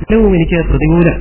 ഏറ്റവും എനിക്ക് പ്രതികൂലം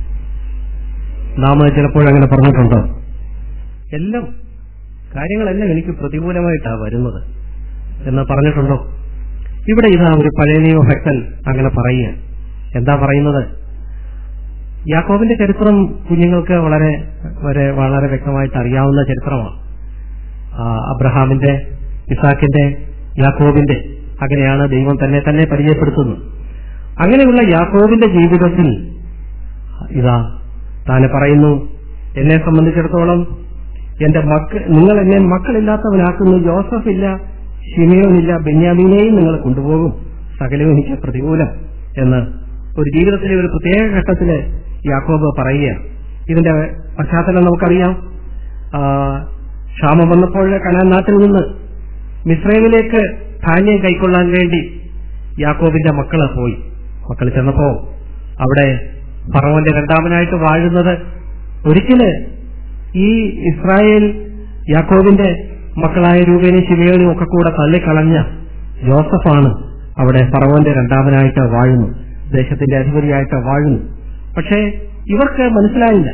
നാം ചിലപ്പോൾ അങ്ങനെ പറഞ്ഞിട്ടുണ്ടോ എല്ലാം കാര്യങ്ങളെല്ലാം എനിക്ക് പ്രതികൂലമായിട്ടാണ് വരുന്നത് എന്ന് പറഞ്ഞിട്ടുണ്ടോ ഇവിടെ ഇതാ ഒരു പഴയ നിയമഭക്തൻ അങ്ങനെ പറയുക എന്താ പറയുന്നത് യാക്കോബിന്റെ ചരിത്രം കുഞ്ഞുങ്ങൾക്ക് വളരെ വളരെ വളരെ വ്യക്തമായിട്ട് അറിയാവുന്ന ചരിത്രമാണ് ആ, അബ്രഹാമിന്റെ ഇസാക്കിന്റെ യാക്കോബിന്റെ അങ്ങനെയാണ് ദൈവം തന്നെ തന്നെ പരിചയപ്പെടുത്തുന്നത് അങ്ങനെയുള്ള യാക്കോബിന്റെ ജീവിതത്തിൽ ഇതാ താനെ പറയുന്നു എന്നെ സംബന്ധിച്ചിടത്തോളം എന്റെ മക്കൾ നിങ്ങൾ എന്നെ മക്കളില്ലാത്തവനാക്കുന്നു ജോസഫ് ഇല്ല ഷിമിയോനില്ല ബെന്യാമീനെയും നിങ്ങൾ കൊണ്ടുപോകും സകലവും എനിക്ക് പ്രതികൂലം എന്ന് ഒരു ജീവിതത്തിലെ ഒരു പ്രത്യേക ഘട്ടത്തില് യാക്കോബ് പറയുക ഇതിന്റെ പശ്ചാത്തലം നമുക്കറിയാം ആ, ക്ഷാമം വന്നപ്പോൾ കനാൻ നാട്ടിൽ നിന്ന് മിസ്രൈമിലേക്ക് ധാന്യം കൈക്കൊള്ളാൻ വേണ്ടി യാക്കോബിന്റെ മക്കള് പോയി മക്കൾ ചെന്നപ്പോ അവിടെ ഫറവന്റെ രണ്ടാമനായിട്ട് വാഴുന്നത് ഒരിക്കല് ഈ ഇസ്രായേൽ യാക്കോബിന്റെ മക്കളായ രൂപേനെ ശിവയോനും ഒക്കെ കൂടെ തള്ളിക്കളഞ്ഞ ജോസഫാണ് അവിടെ ഫറവന്റെ രണ്ടാമനായിട്ട് വാഴുന്നു ദേശത്തിന്റെ അധിപതിയായിട്ട് വാഴുന്നു പക്ഷേ ഇവർക്ക് മനസ്സിലായില്ല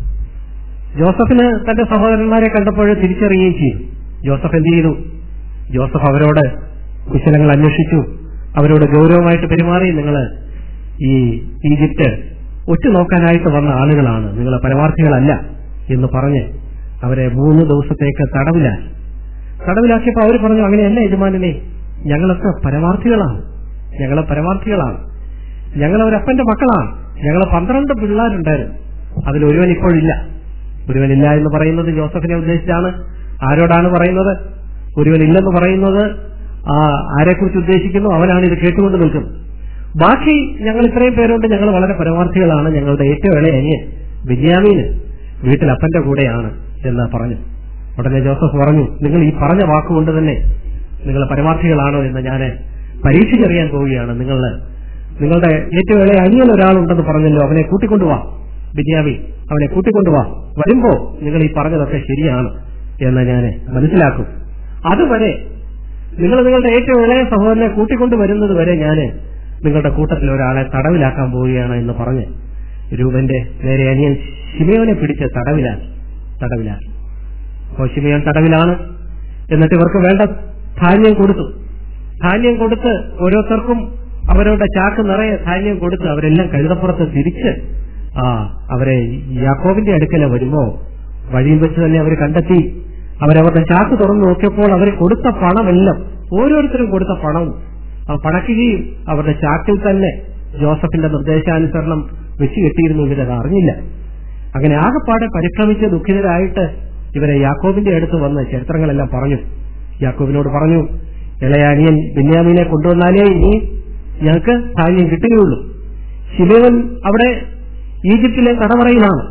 ജോസഫിന് തന്റെ സഹോദരന്മാരെ കണ്ടപ്പോൾ തിരിച്ചറിയുകയും ചെയ്തു ജോസഫ് എന്ത് ചെയ്തു ജോസഫ് അവരോട് കുശലങ്ങൾ അന്വേഷിച്ചു അവരോട് ഗൗരവമായിട്ട് പെരുമാറി നിങ്ങൾ ഈ ഈജിപ്റ്റ് ഒറ്റുനോക്കാനായിട്ട് വന്ന ആളുകളാണ് നിങ്ങൾ പരമാർത്ഥികളല്ല എന്ന് പറഞ്ഞ് അവരെ മൂന്ന് ദിവസത്തേക്ക് തടവിലാക്കി തടവിലാക്കിയപ്പോൾ അവർ പറഞ്ഞു അങ്ങനെയല്ല യജമാനനെ ഞങ്ങളൊക്കെ പരമാർത്ഥികളാണ് ഞങ്ങളെ പരമാർത്ഥികളാണ് ഞങ്ങൾ ഒരപ്പന്റെ മക്കളാണ് ഞങ്ങൾ പന്ത്രണ്ട് പിള്ളേരുണ്ടായിരുന്നു അതിലൊരുവൻ ഇപ്പോഴില്ല ഒരുവനില്ല എന്ന് പറയുന്നത് ജോസഫിനെ ഉദ്ദേശിച്ചാണ് ആരോടാണ് പറയുന്നത് ഒരുവനില്ലെന്ന് പറയുന്നത് ആ ആരെക്കുറിച്ച് ഉദ്ദേശിക്കുന്നു അവനാണ് ഇത് കേട്ടുകൊണ്ട് നിൽക്കുന്നത് ബാക്കി ഞങ്ങൾ ഇത്രയും പേരുണ്ട് ഞങ്ങൾ വളരെ പരമാർത്ഥികളാണ് ഞങ്ങളുടെ ഏറ്റവും ഇളയ അനിയൻ ബിന്യാമീന് വീട്ടിൽ അപ്പന്റെ കൂടെയാണ് എന്ന് പറഞ്ഞു ഉടനെ ജോസഫ് പറഞ്ഞു നിങ്ങൾ ഈ പറഞ്ഞ വാക്കുകൊണ്ട് തന്നെ നിങ്ങൾ പരമാർത്ഥികളാണോ എന്ന് ഞാൻ പരീക്ഷിച്ചറിയാൻ പോവുകയാണ് നിങ്ങൾ നിങ്ങളുടെ ഏറ്റവും ഇളയ അനിയൻ ഒരാളുണ്ടെന്ന് പറഞ്ഞല്ലോ അവനെ കൂട്ടിക്കൊണ്ടുവാ ബിന്യാമി അവനെ കൂട്ടിക്കൊണ്ടുവാ വരുമ്പോ നിങ്ങൾ ഈ പറഞ്ഞതൊക്കെ ശരിയാണ് എന്ന് ഞാൻ മനസ്സിലാക്കും അതുവരെ നിങ്ങൾ നിങ്ങളുടെ ഏറ്റവും ഇളയ സഹോദരനെ കൂട്ടിക്കൊണ്ട് വരുന്നത് വരെ ഞാൻ നിങ്ങളുടെ കൂട്ടത്തിൽ ഒരാളെ തടവിലാക്കാൻ പോവുകയാണ് എന്ന് പറഞ്ഞ് രൂപന്റെ നേരെ അനിയൻ ശിമയോനെ പിടിച്ച് തടവിലാക്കി തടവിലാക്കി അപ്പോൾ ശിമയോൻ തടവിലാണ് എന്നിട്ട് ഇവർക്ക് വേണ്ട ധാന്യം കൊടുത്തു ധാന്യം കൊടുത്ത് ഓരോരുത്തർക്കും അവരുടെ ചാക്ക് നിറയെ ധാന്യം കൊടുത്ത് അവരെല്ലാം കഴുതപ്പുറത്ത് തിരിച്ച് ആ അവരെ യാക്കോബിന്റെ അടുക്കല വരുമ്പോ വഴിയിൽ വെച്ച് തന്നെ അവർ കണ്ടെത്തി അവരവരുടെ ചാക്ക് തുറന്നു നോക്കിയപ്പോൾ അവർ കൊടുത്ത പണമെല്ലാം ഓരോരുത്തരും കൊടുത്ത പണവും ആ പണക്കുകയും അവരുടെ ചാക്കിൽ തന്നെ ജോസഫിന്റെ നിർദ്ദേശാനുസരണം വെച്ച് കെട്ടിയിരുന്നു ഇവരത് അറിഞ്ഞില്ല അങ്ങനെ ആകെപ്പാടെ പരിഭ്രമിച്ച് ദുഃഖിതരായിട്ട് ഇവരെ യാക്കോബിന്റെ അടുത്ത് വന്ന് ചരിത്രങ്ങളെല്ലാം പറഞ്ഞു യാക്കോബിനോട് പറഞ്ഞു ഇളയ അനിയൻ ബെന്യാമീനെ കൊണ്ടുവന്നാലേ ഇനി ഞങ്ങൾക്ക് ധാന്യം കിട്ടുകയുള്ളൂ ശിലേവൻ അവിടെ ഈജിപ്തിലെ തടവറയിലാണ്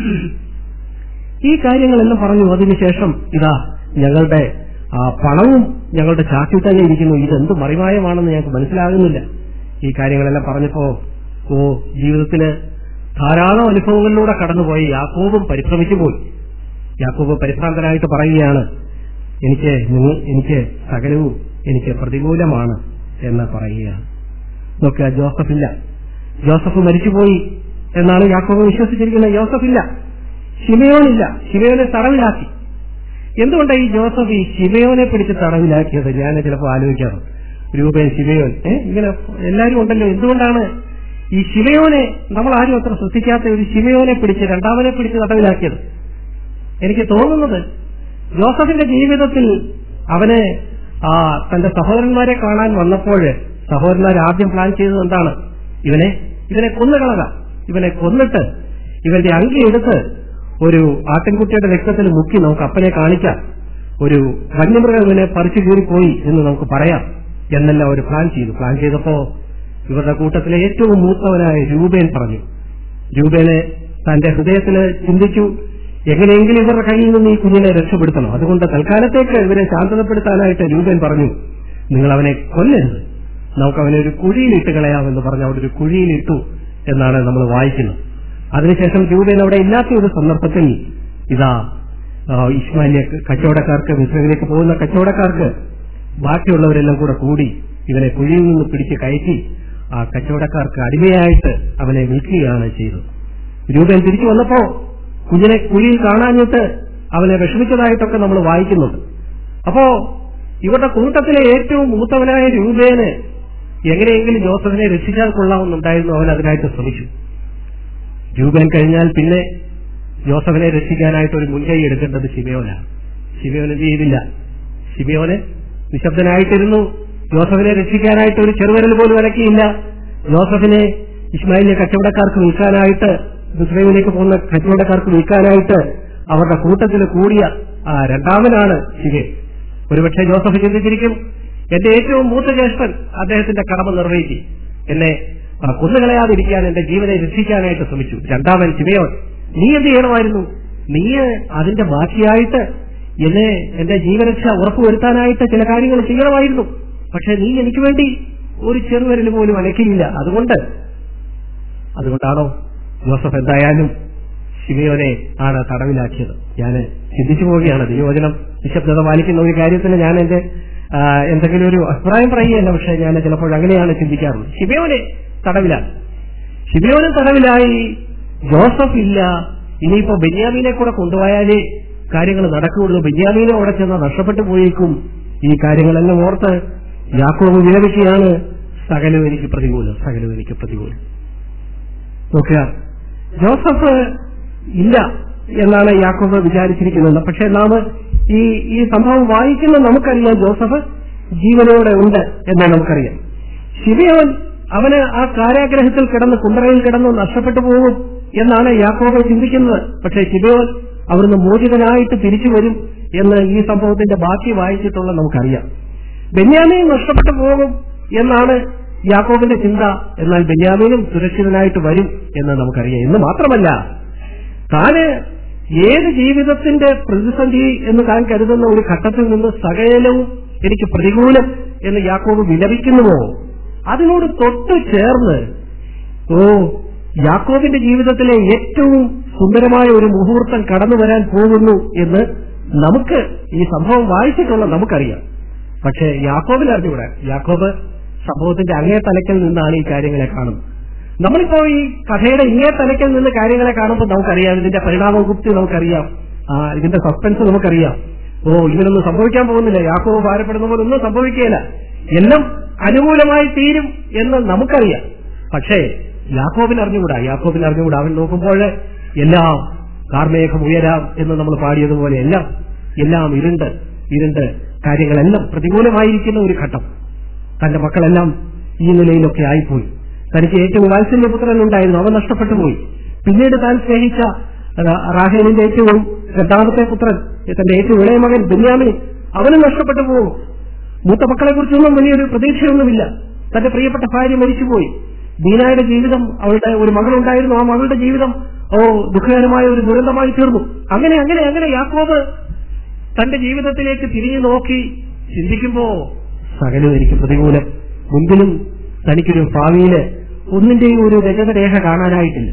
ഈ കാര്യങ്ങളെല്ലാം പറഞ്ഞു അതിനുശേഷം ഇതാ ഞങ്ങളുടെ ആ പണവും ഞങ്ങളുടെ ചാക്കിൽ തന്നെ ഇരിക്കുന്നു ഇതെന്ത് മറിമായമാണെന്ന് ഞങ്ങൾക്ക് മനസ്സിലാകുന്നില്ല ഈ കാര്യങ്ങളെല്ലാം പറഞ്ഞപ്പോ ഓ ജീവിതത്തില് ധാരാളം അനുഭവങ്ങളിലൂടെ കടന്നുപോയി യാക്കോബും പരിഭ്രമിച്ചു പോയി യാക്കോബ് പരിഭ്രാന്തനായിട്ട് പറയുകയാണ് എനിക്ക് നിങ്ങൾ എനിക്ക് സകലവും എനിക്ക് പ്രതികൂലമാണ് എന്ന് പറയുകയാണ് നോക്കുക ജോസഫില്ല ജോസഫ് മരിച്ചുപോയി എന്നാണ് യാക്കോബ് വിശ്വസിച്ചിരിക്കുന്നത് ജോസഫില്ല ഷിമയോനില്ല ഷിമയോനെ തടവിലാക്കി എന്തുകൊണ്ടാണ് ഈ ജോസഫ് ഈ ഷിമയോനെ പിടിച്ച് തടവിലാക്കിയത് ഞാൻ ചിലപ്പോൾ ആലോചിക്കാറ് രൂപേൻ ശിമയോൻ ഏഹ് ഇങ്ങനെ എല്ലാവരും ഉണ്ടല്ലോ എന്തുകൊണ്ടാണ് ഈ ശിമയോനെ നമ്മൾ ആരും അത്ര ശ്രദ്ധിക്കാത്ത ഒരു ശിമയോനെ പിടിച്ച് രണ്ടാമനെ പിടിച്ച് തടവിലാക്കിയത് എനിക്ക് തോന്നുന്നത് ജോസഫിന്റെ ജീവിതത്തിൽ അവന് ആ തന്റെ സഹോദരന്മാരെ കാണാൻ വന്നപ്പോൾ സഹോദരന്മാർ ആദ്യം പ്ലാൻ ചെയ്തത് എന്താണ് ഇവനെ ഇവനെ കൊന്നുകളക ഇവനെ കൊന്നിട്ട് ഇവന്റെ അങ്കി എടുത്ത് ഒരു ആട്ടിൻകുട്ടിയുടെ രക്തത്തിൽ മുക്കി നമുക്ക് അപ്പനെ കാണിക്കാം ഒരു വന്യമൃഗം ഇവനെ പറിച്ചു കീറിപ്പോയി എന്ന് നമുക്ക് പറയാം എന്നെല്ലാം ഒരു പ്ലാൻ ചെയ്തു പ്ലാൻ ചെയ്തപ്പോ ഇവരുടെ കൂട്ടത്തിലെ ഏറ്റവും മൂത്തവനായ രൂപേൻ പറഞ്ഞു രൂപേനെ തന്റെ ഹൃദയത്തിൽ ചിന്തിച്ചു എങ്ങനെയെങ്കിലും ഇവരുടെ കയ്യിൽ നിന്ന് ഈ കുഞ്ഞിനെ രക്ഷപ്പെടുത്തണം അതുകൊണ്ട് തൽക്കാലത്തേക്ക് ഇവരെ ശാന്തതപ്പെടുത്താനായിട്ട് രൂപൻ പറഞ്ഞു നിങ്ങൾ അവനെ കൊല്ലരുത് നമുക്ക് അവനെ ഒരു കുഴിയിലിട്ട് കളയാമെന്ന് പറഞ്ഞ് അവിടെ ഒരു കുഴിയിലിട്ടു എന്നാണ് നമ്മൾ വായിക്കുന്നത് അതിനുശേഷം രൂപൻ അവിടെ ഇല്ലാത്ത ഒരു സന്ദർഭത്തിൽ ഇതാ ആ, ഇസ്മായിലിയ കച്ചവടക്കാർക്ക് മിശ്രമിലേക്ക് പോകുന്ന കച്ചവടക്കാർക്ക് ബാക്കിയുള്ളവരെല്ലാം കൂടെ കൂടി ഇവനെ കുഴിയിൽ നിന്ന് പിടിച്ച് കയറ്റി ആ കച്ചവടക്കാർക്ക് അടിമയായിട്ട് അവനെ വിൽക്കുകയാണ് ചെയ്തത് രൂപൻ തിരിച്ചു വന്നപ്പോ കുഞ്ഞിനെ കുഴിയിൽ കാണാഞ്ഞിട്ട് അവനെ വിഷമിച്ചതായിട്ടൊക്കെ നമ്മൾ വായിക്കുന്നുണ്ട് അപ്പോ ഇവരുടെ കൂട്ടത്തിലെ ഏറ്റവും മൂത്തവനായ രൂപേന് എങ്ങനെയെങ്കിലും ജോസഫിനെ രക്ഷിച്ചാൽ കൊള്ളാമെന്നുണ്ടായിരുന്നു അവൻ അതിനായിട്ട് ശ്രമിച്ചു രൂപൻ കഴിഞ്ഞാൽ പിന്നെ ജോസഫിനെ രക്ഷിക്കാനായിട്ട് ഒരു മുൻകൈ എടുക്കേണ്ടത് ശിമയോനാണ് ശിമയോൻ എന്ത് ചെയ്തില്ല ശിമയോന് നിശബ്ദനായിട്ടിരുന്നു ജോസഫിനെ രക്ഷിക്കാനായിട്ട് ഒരു ചെറുവിരൽ പോലും അലക്കിയില്ല ജോസഫിനെ ഇസ്മായിലിലെ കച്ചവടക്കാർക്ക് വിൽക്കാനായിട്ട് ഇസ്രയേലിലേക്ക് പോകുന്ന കച്ചവടക്കാർക്ക് വിൽക്കാനായിട്ട് അവരുടെ കൂട്ടത്തിൽ കൂടിയ ആ രണ്ടാമനാണ് ശിവൻ ഒരുപക്ഷെ ജോസഫ് ചിന്തിച്ചിരിക്കും എന്റെ ഏറ്റവും മൂത്ത ജ്യേഷ്ഠൻ അദ്ദേഹത്തിന്റെ കടമ നിർവഹിച്ചു എന്നെ ആ, കൊന്നുകളയാതിരിക്കാൻ എന്റെ ജീവനെ രക്ഷിക്കാനായിട്ട് ശ്രമിച്ചു രണ്ടാമൻ ശിവയോൻ നീ എന്ത് ചെയ്യണമായിരുന്നു നീ അതിന്റെ ബാക്കിയായിട്ട് എന്നെ എന്റെ ജീവരക്ഷ ഉറപ്പുവരുത്താനായിട്ട് ചില കാര്യങ്ങൾ ചെയ്യണമായിരുന്നു പക്ഷെ നീ എനിക്ക് വേണ്ടി ഒരു ചെറുവിരൽ പോലും അനക്കിയില്ല അതുകൊണ്ട് അതുകൊണ്ടാണോ ജോസഫ് എന്തായാലും ശിവയോനെ ആണ് തടവിലാക്കിയത് ഞാൻ ചിന്തിച്ചു പോവുകയാണ് ദൈവവചനം നിശബ്ദത പാലിക്കുന്ന ഒരു കാര്യത്തിന് ഞാൻ എന്റെ ആ, എന്തെങ്കിലും ഒരു അഭിപ്രായം പറയുകയല്ല പക്ഷെ ഞാൻ ചിലപ്പോൾ അങ്ങനെയാണ് ചിന്തിക്കാറുള്ളത് ശിവയോനെ തടവിലാക്കി ശിവയോന് തടവിലായി ജോസഫ് ഇല്ല ഇനിയിപ്പോ ബെന്യാമീനെ കൂടെ കൊണ്ടുപോയാലേ കാര്യങ്ങൾ നടക്കുകയുള്ളൂ ബെന്യാമീനെ അവിടെ ചെന്ന് നഷ്ടപ്പെട്ടു പോയേക്കും ഈ കാര്യങ്ങളെല്ലാം ഓർത്ത് യാക്കോബ് വിലപിക്കുകയാണ് സകലം എനിക്ക് പ്രതികൂലം സകലം എനിക്ക് പ്രതികൂലം നോക്കുക ജോസഫ് ഇല്ല എന്നാണ് യാക്കോബ് വിചാരിച്ചിരിക്കുന്നത് പക്ഷെ നാം ഈ ഈ സംഭവം വായിക്കുന്ന നമുക്കറിയാം ജോസഫ് ജീവനോടെ ഉണ്ട് എന്ന് നമുക്കറിയാം ശിവയോൻ അവന് ആ കാരാഗ്രഹത്തിൽ കിടന്ന് കുണ്ടറയിൽ കിടന്ന് നഷ്ടപ്പെട്ടു പോകും എന്നാണ് യാക്കോബ് ചിന്തിക്കുന്നത് പക്ഷേ ശിവയോൻ അവിടുന്ന് മോചിതനായിട്ട് തിരിച്ചു വരും എന്ന് ഈ സംഭവത്തിന്റെ ബാക്കി വായിച്ചിട്ടുള്ള നമുക്കറിയാം ബെന്യാമീൻ നഷ്ടപ്പെട്ടു പോകും എന്നാണ് യാക്കോബിന്റെ ചിന്ത എന്നാൽ ബെന്യാമീനും സുരക്ഷിതനായിട്ട് വരും എന്ന് നമുക്കറിയാം എന്ന് മാത്രമല്ല താന് ഏത് ജീവിതത്തിന്റെ പ്രതിസന്ധി എന്ന് താൻ കരുതുന്ന ഒരു ഘട്ടത്തിൽ നിന്ന് സകലവും എനിക്ക് പ്രതികൂലം എന്ന് യാക്കോബ് വിലപിക്കുന്നുവോ അതിനോട് തൊട്ടു ചേർന്ന് ഓ യാക്കോബിന്റെ ജീവിതത്തിലെ ഏറ്റവും സുന്ദരമായ ഒരു മുഹൂർത്തം കടന്നു വരാൻ പോകുന്നു എന്ന് നമുക്ക് ഈ സംഭവം വായിച്ചിട്ടുള്ള നമുക്കറിയാം പക്ഷേ യാക്കോബിൽ അറിഞ്ഞുകൂടാ യാക്കോബ് സംഭവത്തിന്റെ അങ്ങേ തലക്കൽ നിന്നാണ് ഈ കാര്യങ്ങളെ കാണുന്നത് നമ്മളിപ്പോ ഈ കഥയുടെ ഇങ്ങേ തലക്കൽ നിന്ന് കാര്യങ്ങളെ കാണുമ്പോൾ നമുക്കറിയാം ഇതിന്റെ പരിണാമഗുപ്തി നമുക്കറിയാം ആ ഇതിന്റെ സസ്പെൻസ് നമുക്കറിയാം ഓ ഇങ്ങനൊന്നും സംഭവിക്കാൻ പോകുന്നില്ല യാക്കോബ് ഭാരപ്പെടുന്ന പോലെ ഒന്നും സംഭവിക്കുകയില്ല എല്ലാം അനുകൂലമായി തീരും എന്ന് നമുക്കറിയാം പക്ഷേ യാക്കോബിന് അറിഞ്ഞുകൂടാ യാക്കോബിന് അറിഞ്ഞുകൂടാ അവൻ നോക്കുമ്പോൾ എല്ലാം കാർമേഘം ഉയരാം എന്ന് നമ്മൾ പാടിയതുപോലെ എല്ലാം എല്ലാം ഇരുണ്ട് ഇരുണ്ട് കാര്യങ്ങളെല്ലാം പ്രതികൂലമായിരിക്കുന്ന ഒരു ഘട്ടം തന്റെ മക്കളെല്ലാം ഈ നിലയിലൊക്കെ ആയിപ്പോയി തനിക്ക് ഏറ്റവും വാത്സല്യപുത്രൻ ഉണ്ടായിരുന്നു അവൻ നഷ്ടപ്പെട്ടു പോയി പിന്നീട് താൻ സ്നേഹിച്ച ആ, റാഹേലിന്റെ ഏറ്റവും രണ്ടാമത്തെ പുത്രൻ തന്റെ ഏറ്റവും ഇളയ മകൻ ബെന്യാമിൻ അവനും നഷ്ടപ്പെട്ടു പോകും മൂത്ത മക്കളെ കുറിച്ചൊന്നും വലിയൊരു പ്രതീക്ഷയൊന്നുമില്ല തന്റെ പ്രിയപ്പെട്ട ഭാര്യ മരിച്ചുപോയി ദീനായുടെ ജീവിതം അവളുടെ ഒരു മകളുണ്ടായിരുന്നു ആ മകളുടെ ജീവിതം ഓ ദുഃഖകരമായ ഒരു ദുരന്തമായി തീർന്നു അങ്ങനെ അങ്ങനെ അങ്ങനെ യാക്കോബ് തന്റെ ജീവിതത്തിലേക്ക് തിരിഞ്ഞു നോക്കി ചിന്തിക്കുമ്പോ സകലം എനിക്ക് പ്രതികൂലം മുൻപിലും തനിക്കൊരു ഭാവിയില് ഒന്നിന്റെയും ഒരു രജതരേഖ കാണാനായിട്ടില്ല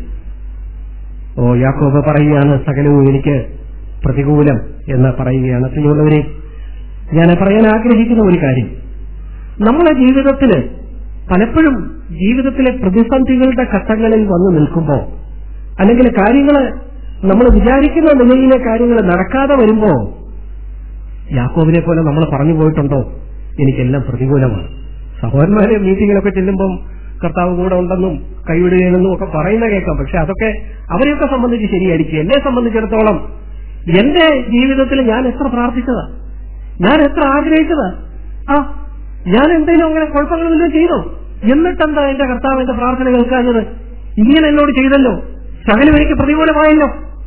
ഓ യാക്കോബ് പറയുകയാണ് സകലവും എനിക്ക് പ്രതികൂലം എന്ന് പറയുകയാണ് പ്രിയമുള്ളവരെ ഞാൻ പറയാൻ ആഗ്രഹിക്കുന്ന ഒരു കാര്യം നമ്മുടെ ജീവിതത്തില് പലപ്പോഴും ജീവിതത്തിലെ പ്രതിസന്ധികളുടെ ഘട്ടങ്ങളിൽ വന്നു നിൽക്കുമ്പോ അല്ലെങ്കിൽ കാര്യങ്ങൾ നമ്മൾ വിചാരിക്കുന്ന നിലയിലെ കാര്യങ്ങൾ നടക്കാതെ വരുമ്പോ യാക്കോബിനെ പോലെ നമ്മൾ പറഞ്ഞു പോയിട്ടുണ്ടോ എനിക്കെല്ലാം പ്രതികൂലമാണ് സഹോദരന്മാരെ മീറ്റിങ്ങിലൊക്കെ ചെല്ലുമ്പം കർത്താവ് കൂടെ ഉണ്ടെന്നും കൈവിടുകയെന്നും ഒക്കെ പറയുന്ന കേൾക്കാം പക്ഷെ അതൊക്കെ അവരെയൊക്കെ സംബന്ധിച്ച് ശരിയായിരിക്കും എന്നെ സംബന്ധിച്ചിടത്തോളം എന്റെ ജീവിതത്തിൽ ഞാൻ എത്ര പ്രാർത്ഥിച്ചതാ ഞാൻ എത്ര ആഗ്രഹിച്ചതാ ആ ഞാൻ എന്തെങ്കിലും അങ്ങനെ കുഴപ്പങ്ങളൊന്നും ചെയ്തോ എന്നിട്ടെന്താ എന്റെ കർത്താവ് എന്റെ പ്രാർത്ഥന കേൾക്കാഞ്ഞത് ഇങ്ങനെ എന്നോട് ചെയ്തല്ലോ സകലം എനിക്ക് പ്രതികൂലമായല്ലോ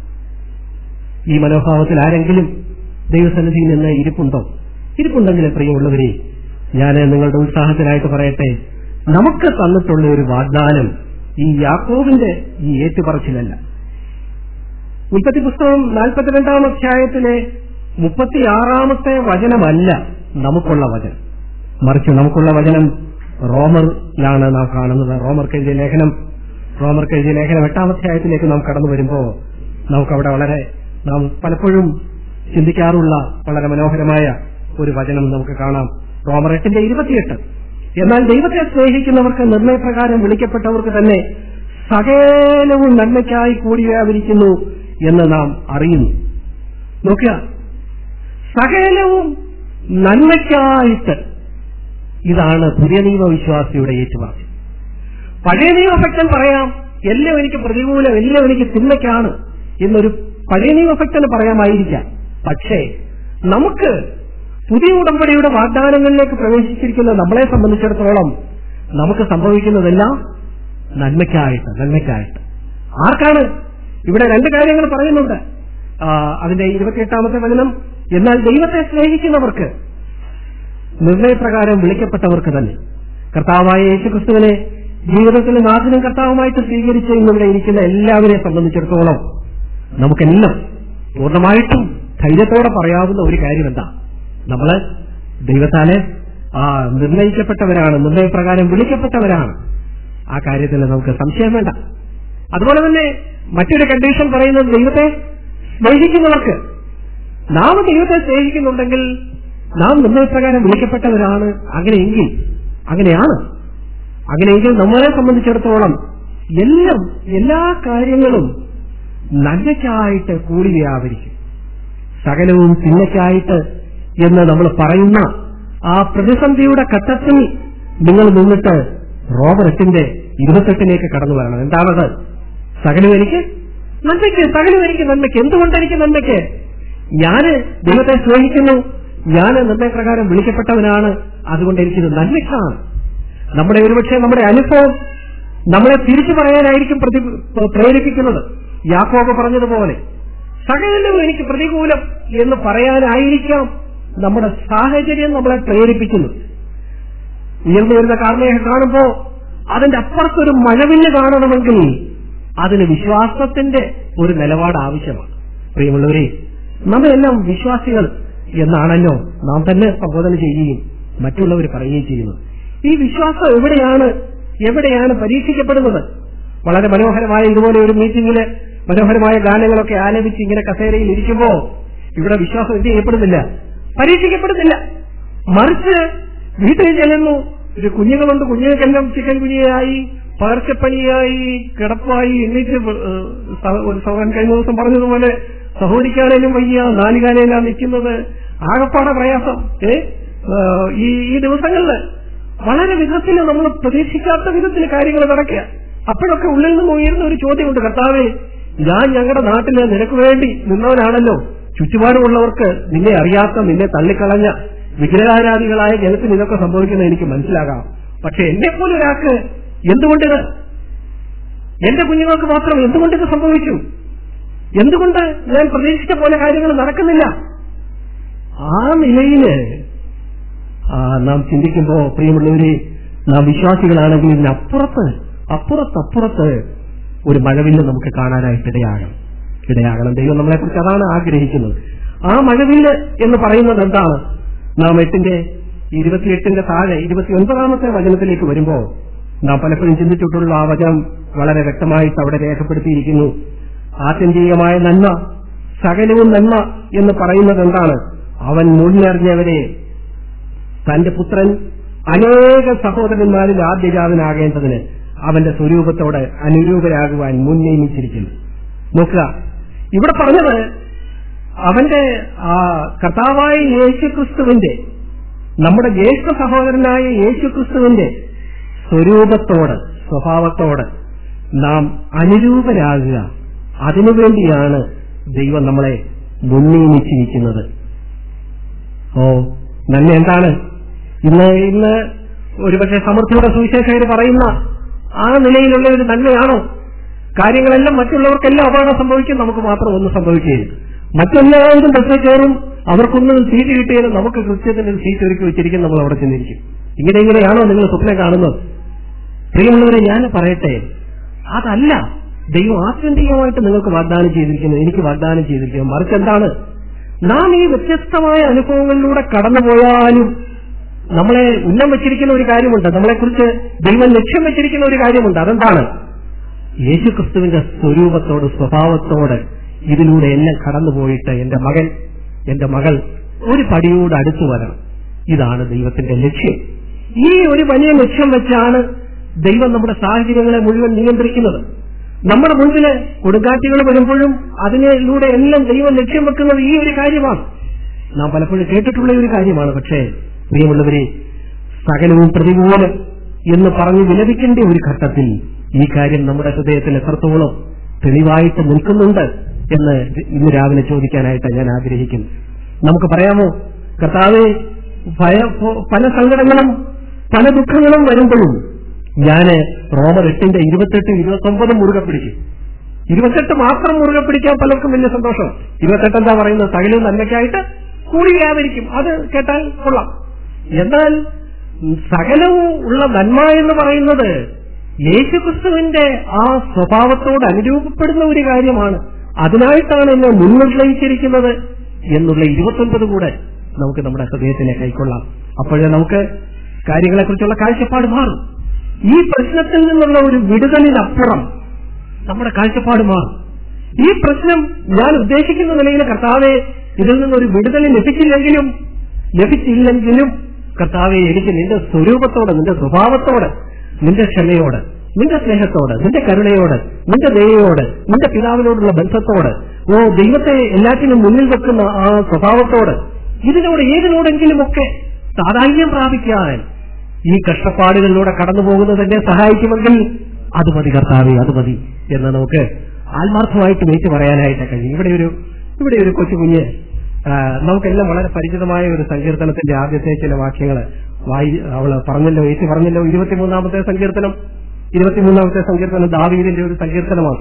ഈ മനോഭാവത്തിൽ ആരെങ്കിലും ദൈവസന്നിധിയിൽ നിന്ന് ഇരിപ്പുണ്ടോ ഇരിപ്പുണ്ടെങ്കിൽ പ്രിയമുള്ളവരെ ഞാൻ നിങ്ങളുടെ ഉത്സാഹത്തിനായിട്ട് പറയട്ടെ നമുക്ക് തന്നിട്ടുള്ള ഒരു വാഗ്ദാനം ഈ യാക്കോബിന്റെ ഈ ഏറ്റുപറച്ചിലല്ല ഉൽപ്പത്തി പുസ്തകം നാൽപ്പത്തിരണ്ടാം അധ്യായത്തിലെ മുപ്പത്തിയാറാമത്തെ വചനമല്ല നമുക്കുള്ള വചനം മറിച്ച് നമുക്കുള്ള വചനം റോമറിലാണ് നാം കാണുന്നത് റോമർക്ക് എഴുതിയ ലേഖനം റോമർക്ക് എഴുതിയ ലേഖനം എട്ടാം അധ്യായത്തിലേക്ക് നാം കടന്നു വരുമ്പോൾ നമുക്കവിടെ വളരെ നാം പലപ്പോഴും ചിന്തിക്കാറുള്ള വളരെ മനോഹരമായ ഒരു വചനം നമുക്ക് കാണാം റോമർ എട്ടിന്റെ ഇരുപത്തിയെട്ട് എന്നാൽ ദൈവത്തെ സ്നേഹിക്കുന്നവർക്ക് നിർണയപ്രകാരം വിളിക്കപ്പെട്ടവർക്ക് തന്നെ സകലവും നന്മയ്ക്കായി കൂടി വ്യാപരിക്കുന്നു എന്ന് നാം അറിയുന്നു നോക്കുക സകലവും നന്മയ്ക്കായിട്ട് ഇതാണ് പുതിയ നിയമവിശ്വാസിയുടെ ഏറ്റുവാക്യം പഴയ നിയമഭക്തൻ പറയാം എല്ലാം എനിക്ക് പ്രതികൂലം എല്ലാം എനിക്ക് തിന്മയ്ക്കാണ് എന്നൊരു പഴയ നിയമഭക്തന് പറയാമായിരിക്കാം പക്ഷേ നമുക്ക് പുതിയ ഉടമ്പടിയുടെ വാഗ്ദാനങ്ങളിലേക്ക് പ്രവേശിച്ചിരിക്കുന്ന നമ്മളെ സംബന്ധിച്ചിടത്തോളം നമുക്ക് സംഭവിക്കുന്നതെല്ലാം നന്മയ്ക്കായിട്ട് നന്മയ്ക്കായിട്ട് ആർക്കാണ് ഇവിടെ രണ്ട് കാര്യങ്ങൾ പറയുന്നുണ്ട് ആ, അതിന്റെ ഇരുപത്തിയെട്ടാമത്തെ വചനം എന്നാൽ ദൈവത്തെ സ്നേഹിക്കുന്നവർക്ക് നിർണയപ്രകാരം വിളിക്കപ്പെട്ടവർക്ക് തന്നെ കർത്താവായ യേശുക്രിസ്തുവിനെ ജീവിതത്തിലെ നാഥനും കർത്താവുമായിട്ട് സ്വീകരിച്ച ഇന്നിവിടെ ഇരിക്കുന്ന എല്ലാവരെയും സംബന്ധിച്ചിടത്തോളം നമുക്കെല്ലാം പൂർണ്ണമായിട്ടും ധൈര്യത്തോടെ പറയാവുന്ന ഒരു കാര്യം എന്താ നമ്മള് ദൈവത്താലെ ആ നിർണയിക്കപ്പെട്ടവരാണ് നിർണയപ്രകാരം വിളിക്കപ്പെട്ടവരാണ് ആ കാര്യത്തിൽ നമുക്ക് സംശയം വേണ്ട അതുപോലെ തന്നെ മറ്റൊരു കണ്ടീഷൻ പറയുന്നത് ദൈവത്തെ സ്നേഹിക്കുന്നവർക്ക് നാം ദൈവത്തെ സ്നേഹിക്കുന്നുണ്ടെങ്കിൽ നാം നിർണയപ്രകാരം വിളിക്കപ്പെട്ടവരാണ് അങ്ങനെയെങ്കിൽ അങ്ങനെയാണ് അങ്ങനെയെങ്കിൽ നമ്മളെ സംബന്ധിച്ചിടത്തോളം എല്ലാം എല്ലാ കാര്യങ്ങളും നന്മയ്ക്കായിട്ട് കൂടി വ്യാപരിക്കും സകലവും തിന്മയ്ക്കായിട്ട് എന്ന് നമ്മൾ പറയുന്ന ആ പ്രതിസന്ധിയുടെ ഘട്ടത്തിൽ നിങ്ങൾ നിന്നിട്ട് റോബർട്ടിന്റെ ഇരുപത്തെട്ടിലേക്ക് കടന്നു വരണം എന്താണത് സകലം എനിക്ക് നന്മയ്ക്ക് സകലം എനിക്ക് നന്മയ്ക്ക് എന്തുകൊണ്ട് എനിക്ക് നന്മയ്ക്ക് ഞാന് ദൈവത്തെ സ്നേഹിക്കുന്നു ഞാൻ നിർണയപ്രകാരം വിളിക്കപ്പെട്ടവനാണ് അതുകൊണ്ട് എനിക്കിത് നന്മയ്ക്കാണ് നമ്മുടെ ഒരുപക്ഷെ നമ്മുടെ അനുഭവം നമ്മളെ തിരിച്ചു പറയാനായിരിക്കും പ്രതി പ്രേരിപ്പിക്കുന്നത് യാക്കോബ് പറഞ്ഞതുപോലെ സകലവും എനിക്ക് പ്രതികൂലം എന്ന് പറയാനായിരിക്കാം നമ്മുടെ സാഹചര്യം നമ്മളെ പ്രേരിപ്പിക്കുന്നു ഉയർന്നു വരുന്ന കാർമേഘം കാണുമ്പോ അതിന്റെ അപ്പുറത്തൊരു മഴവില്ല് കാണണമെങ്കിൽ അതിന് വിശ്വാസത്തിന്റെ ഒരു നിലപാട് ആവശ്യമാണ് പ്രിയമുള്ളവരെ നമ്മളെല്ലാം വിശ്വാസികൾ എന്നാണല്ലോ നാം തന്നെ സംബോധന ചെയ്യുകയും മറ്റുള്ളവർ പറയുകയും ചെയ്യുന്നത് ഈ വിശ്വാസം എവിടെയാണ് എവിടെയാണ് പരീക്ഷിക്കപ്പെടുന്നത് വളരെ മനോഹരമായ ഇതുപോലെ ഒരു മീറ്റിംഗില് മനോഹരമായ ഗാനങ്ങളൊക്കെ ആലപിച്ച് ഇങ്ങനെ കസേരയിൽ ഇരിക്കുമ്പോ ഇവിടെ വിശ്വാസം എന്ത് ചെയ്യപ്പെടുന്നില്ല പരീക്ഷിക്കപ്പെടുന്നില്ല മറിച്ച് വീട്ടിൽ ചെല്ലുന്നു ഒരു കുഞ്ഞുങ്ങളുണ്ട് കുഞ്ഞുങ്ങൾക്കെല്ലാം ചിക്കൻ കുഞ്ഞിയായി പകർച്ചപ്പനിയായി കിടപ്പായി എണ്ണീറ്റ് ഏഹ്, സഹ- ഒരു സഹോദരൻ കഴിഞ്ഞ ദിവസം പറഞ്ഞതുപോലെ സഹോദരിക്കാണേലും വയ്യ നാലുകാലയിലാണ് നിൽക്കുന്നത് ആകപ്പാടെ പ്രയാസം ഏ ഏഹ്, ഈ ഈ ദിവസങ്ങളില് വളരെ വിധത്തിൽ നമ്മൾ പ്രതീക്ഷിക്കാത്ത വിധത്തിൽ കാര്യങ്ങൾ നടക്കുക അപ്പോഴൊക്കെ ഉള്ളിൽ നിന്ന് ഉയർന്ന ഒരു ചോദ്യമുണ്ട് കർത്താവേ ഞാൻ ഞങ്ങളുടെ നാട്ടില് നിനക്ക് വേണ്ടി നിന്നവനാണല്ലോ ചുറ്റുപാടുമുള്ളവർക്ക് നിന്നെ അറിയാത്ത നിന്നെ തള്ളിക്കളഞ്ഞ വിഗ്രഹാരാധികളായ ജനത്തിന് ഇതൊക്കെ സംഭവിക്കുന്നത് എനിക്ക് മനസ്സിലാകാം പക്ഷെ എന്നെ പോലെ ഒരാൾക്ക് എന്തുകൊണ്ടിത് എന്റെ കുഞ്ഞുങ്ങൾക്ക് മാത്രം എന്തുകൊണ്ടിത് സംഭവിച്ചു എന്തുകൊണ്ട് ഞാൻ പ്രതീക്ഷിച്ച പോലെ കാര്യങ്ങൾ നടക്കുന്നില്ല ആ നിലയില് ആ, നാം ചിന്തിക്കുമ്പോ പ്രിയമുള്ളവരെ നാം വിശ്വാസികളാണെങ്കിൽ ഇതിനപ്പുറത്ത് അപ്പുറത്തപ്പുറത്ത് ഒരു മഴവില്ല് നമുക്ക് കാണാനായിട്ട് ഇടയാകണം ഇടയാകണം ദൈവം നമ്മളെ കുറിച്ച് അതാണ് ആഗ്രഹിക്കുന്നത് ആ മഴവില്ല് എന്ന് പറയുന്നത് എന്താണ് നാം എട്ടിന്റെ ഇരുപത്തിയെട്ടിന്റെ താഴെ ഇരുപത്തിയൊൻപതാമത്തെ വചനത്തിലേക്ക് വരുമ്പോ നാം പലപ്പോഴും ചിന്തിച്ചിട്ടുള്ള ആ വചനം വളരെ വ്യക്തമായിട്ട് അവിടെ രേഖപ്പെടുത്തിയിരിക്കുന്നു ആത്യന്തികമായ നന്മ സകലവും നന്മ എന്ന് പറയുന്നത് എന്താണ് അവൻ മുന്നറിഞ്ഞവരെ തന്റെ പുത്രൻ അനേക സഹോദരന്മാരിൽ ആദ്യജാതനാകേണ്ടതിന് അവന്റെ സ്വരൂപത്തോട് അനുരൂപരാകുവാൻ മുൻ നിയമിച്ചിരിക്കുന്നു നോക്കുക ഇവിടെ പറഞ്ഞത് അവന്റെ ആ കർത്താവായ യേശുക്രിസ്തുവിന്റെ നമ്മുടെ ജ്യേഷ്ഠ സഹോദരനായ യേശുക്രിസ്തുവിന്റെ സ്വരൂപത്തോട് സ്വഭാവത്തോട് നാം അനുരൂപരാകുക അതിനുവേണ്ടിയാണ് ദൈവം നമ്മളെ മുൻനിയമിച്ചിരിക്കുന്നത് ഓ നന്മ എന്താണ് ഇന്ന് ഇന്ന് ഒരുപക്ഷെ സമൃദ്ധിയുടെ സുവിശേഷകർ പറയുന്ന ആ നിലയിലുള്ള ഒരു നന്മയാണോ കാര്യങ്ങളെല്ലാം മറ്റുള്ളവർക്കെല്ലാം അപകടം സംഭവിക്കും നമുക്ക് മാത്രം ഒന്നും സംഭവിക്കുകയില്ല മറ്റെല്ലാവരും ബസ്സിൽ കയറും അവർക്കൊന്നും സീറ്റ് കിട്ടിയാലും നമുക്ക് കൃത്യത്തിന് ഒരു സീറ്റ് ഒരുക്കി വെച്ചിരിക്കും നമ്മൾ അവിടെ ചെന്നിരിക്കും ഇങ്ങനെ ഇങ്ങനെയാണോ നിങ്ങൾ സ്വപ്നം കാണുന്നത് പ്രിയമുള്ളവരെ ഞാൻ പറയട്ടെ അതല്ല ദൈവം ആത്യന്തികമായിട്ട് നിങ്ങൾക്ക് വാഗ്ദാനം ചെയ്തിരിക്കുന്നത് എനിക്ക് വാഗ്ദാനം ചെയ്തിരിക്കുന്നത് മറിച്ച് എന്താണ് നാം ഈ വ്യത്യസ്തമായ അനുഭവങ്ങളിലൂടെ കടന്നുപോയാലും നമ്മളെ ഉന്നം വെച്ചിരിക്കുന്ന ഒരു കാര്യമുണ്ട് നമ്മളെക്കുറിച്ച് ദൈവം ലക്ഷ്യം വെച്ചിരിക്കുന്ന ഒരു കാര്യമുണ്ട് അതെന്താണ് യേശുക്രിസ്തുവിന്റെ സ്വരൂപത്തോട് സ്വഭാവത്തോട് ഇതിലൂടെ എല്ലാം കടന്നുപോയിട്ട് എന്റെ മകൻ എന്റെ മകൾ ഒരു പടിയോട് അടുത്തു വരണം ഇതാണ് ദൈവത്തിന്റെ ലക്ഷ്യം ഈ ഒരു വലിയ ലക്ഷ്യം വെച്ചാണ് ദൈവം നമ്മുടെ സാഹചര്യങ്ങളെ മുഴുവൻ നിയന്ത്രിക്കുന്നത് നമ്മുടെ മുൻപില് കൊടുങ്കാറ്റുകൾ വരുമ്പോഴും അതിനിലൂടെ എല്ലാം ദൈവം ലക്ഷ്യം വെക്കുന്നത് ഈ ഒരു കാര്യമാണ് നാം പലപ്പോഴും കേട്ടിട്ടുള്ള ഒരു കാര്യമാണ് പക്ഷേ പ്രിയമുള്ളവരെ സകലവും പ്രതികൂലം എന്ന് പറഞ്ഞ് വിലപിക്കേണ്ട ഒരു ഘട്ടത്തിൽ ഈ കാര്യം നമ്മുടെ ഹൃദയത്തിൽ എത്രത്തോളം തെളിവായിട്ട് നിൽക്കുന്നുണ്ട് എന്ന് ഇന്ന് രാവിലെ ചോദിക്കാനായിട്ട് ഞാൻ ആഗ്രഹിക്കുന്നു നമുക്ക് പറയാമോ കർത്താവെ ഭയ പല സങ്കടങ്ങളും പല ദുഃഖങ്ങളും വരുമ്പോഴും ഞാന് റോമർ എട്ടിന്റെ ഇരുപത്തെട്ട് ഇരുപത്തി ഒമ്പതും മുറുകെ പിടിക്കും ഇരുപത്തെട്ട് മാത്രം മുറുകെ പിടിക്കാൻ പലർക്കും വലിയ സന്തോഷം ഇരുപത്തെട്ട് എന്താ പറയുന്നത് സകലവും നന്മയ്ക്കായിട്ട് കൂടിയാതിരിക്കും അത് കേട്ടാൽ കൊള്ളാം എന്നാൽ സകലവും ഉള്ള നന്മ എന്ന് പറയുന്നത് യേശുക്രിസ്തുവിന്റെ ആ സ്വഭാവത്തോട് അനുരൂപപ്പെടുന്ന ഒരു കാര്യമാണ് അതിനായിട്ടാണ് എന്നെ മുൻനിർണയിച്ചിരിക്കുന്നത് എന്നുള്ള ഇരുപത്തൊൻപത് കൂടെ നമുക്ക് നമ്മുടെ ഹൃദയത്തിനെ കൈക്കൊള്ളാം അപ്പോഴേ നമുക്ക് കാര്യങ്ങളെക്കുറിച്ചുള്ള കാഴ്ചപ്പാട് മാറും ഈ പ്രശ്നത്തിൽ നിന്നുള്ള ഒരു വിടുതലിനപ്പുറം നമ്മുടെ കാഴ്ചപ്പാട് മാറും ഈ പ്രശ്നം ഞാൻ ഉദ്ദേശിക്കുന്ന നിലയിൽ കർത്താവെ ഇതിൽ നിന്നൊരു വിടുതൽ ലഭിച്ചില്ലെങ്കിലും ലഭിച്ചില്ലെങ്കിലും കർത്താവെ എനിക്ക് നിന്റെ സ്വരൂപത്തോട് നിന്റെ സ്വഭാവത്തോട് നിന്റെ ക്ഷമയോട് നിന്റെ സ്നേഹത്തോട് നിന്റെ കരുണയോട് നിന്റെ ദയയോട് നിന്റെ പിതാവിനോടുള്ള ബന്ധത്തോട് ഓ ദൈവത്തെ എല്ലാറ്റിനും മുന്നിൽ വെക്കുന്ന ആ സ്വഭാവത്തോട് ഇതിനോട് ഏതിനോടെങ്കിലുമൊക്കെ താതാന്യം പ്രാപിക്കാൻ ഈ കഷ്ടപ്പാടുകളിലൂടെ കടന്നു പോകുന്നത് എന്നെ സഹായിക്കുമെങ്കിൽ അത് മതി കർത്താവെ അത് മതി എന്ന് നമുക്ക് ആത്മാർത്ഥമായിട്ട് ഏറ്റു പറയാനായിട്ട് കഴിയും ഇവിടെ ഒരു ഇവിടെ ഒരു കൊച്ചു കുഞ്ഞ് ആ, നമുക്കെല്ലാം വളരെ പരിചിതമായ ഒരു സങ്കീർത്തനത്തിന്റെ ആദ്യത്തെ ചില വാക്യങ്ങൾ വായി അവള് പറഞ്ഞല്ലോ ഏറ്റു പറഞ്ഞല്ലോ ഇരുപത്തിമൂന്നാമത്തെ സങ്കീർത്തനം ഇരുപത്തിമൂന്നാമത്തെ സങ്കീർത്തനം ദാവീദിന്റെ ഒരു സങ്കീർത്തനമാണ്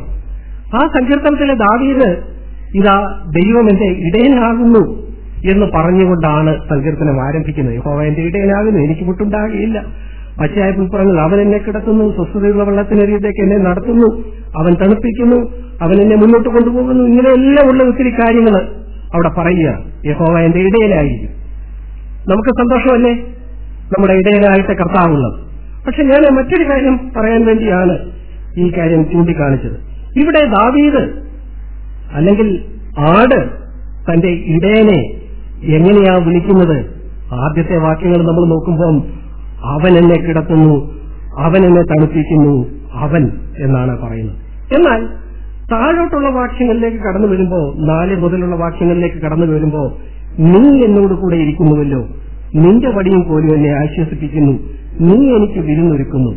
ആ സങ്കീർത്തനത്തിലെ ദാവീദ് ഇതാ ദൈവം എന്റെ ഇടയനാകുന്നു എന്ന് പറഞ്ഞുകൊണ്ടാണ് സങ്കീർത്തനം ആരംഭിക്കുന്നത് യഹോവ എന്റെ ഇടയനാകുന്നു എനിക്ക് മുട്ടുണ്ടാകുകയില്ല പച്ചയായ പുൽപ്പുറങ്ങൾ അവൻ എന്നെ കിടത്തുന്നു സ്വസ്ഥതയുള്ള വെള്ളത്തിനരിയത്തേക്ക് എന്നെ നടത്തുന്നു അവൻ തണുപ്പിക്കുന്നു അവൻ എന്നെ മുന്നോട്ട് കൊണ്ടുപോകുന്നു ഇങ്ങനെയെല്ലാം ഉള്ള ഒത്തിരി കാര്യങ്ങൾ അവിടെ പറയുക യഹോവ എന്റെ ഇടയനായിരിക്കും നമുക്ക് സന്തോഷമല്ലേ നമ്മുടെ ഇടയനായിട്ട് കർത്താവുള്ളത് പക്ഷെ ഞാൻ മറ്റൊരു കാര്യം പറയാൻ വേണ്ടിയാണ് ഈ കാര്യം ചൂണ്ടിക്കാണിച്ചത് ഇവിടെ ദാവീദ് അല്ലെങ്കിൽ ആട് തന്റെ ഇടയനെ എങ്ങനെയാ വിളിക്കുന്നത് ആദ്യത്തെ വാക്യങ്ങൾ നമ്മൾ നോക്കുമ്പോൾ അവൻ എന്നെ കിടത്തുന്നു അവൻ എന്നെ തണുപ്പിക്കുന്നു അവൻ എന്നാണ് പറയുന്നത് എന്നാൽ താഴോട്ടുള്ള വാക്യങ്ങളിലേക്ക് കടന്നു വരുമ്പോ നാല് മുതലുള്ള വാക്യങ്ങളിലേക്ക് കടന്നു വരുമ്പോ നീ എന്നോട് കൂടെ ഇരിക്കുന്നുവല്ലോ നിന്റെ വടിയും പോലും എന്നെ ആശ്വസിപ്പിക്കുന്നു നീ എനിക്ക് വിരുന്നൊരുക്കുന്നു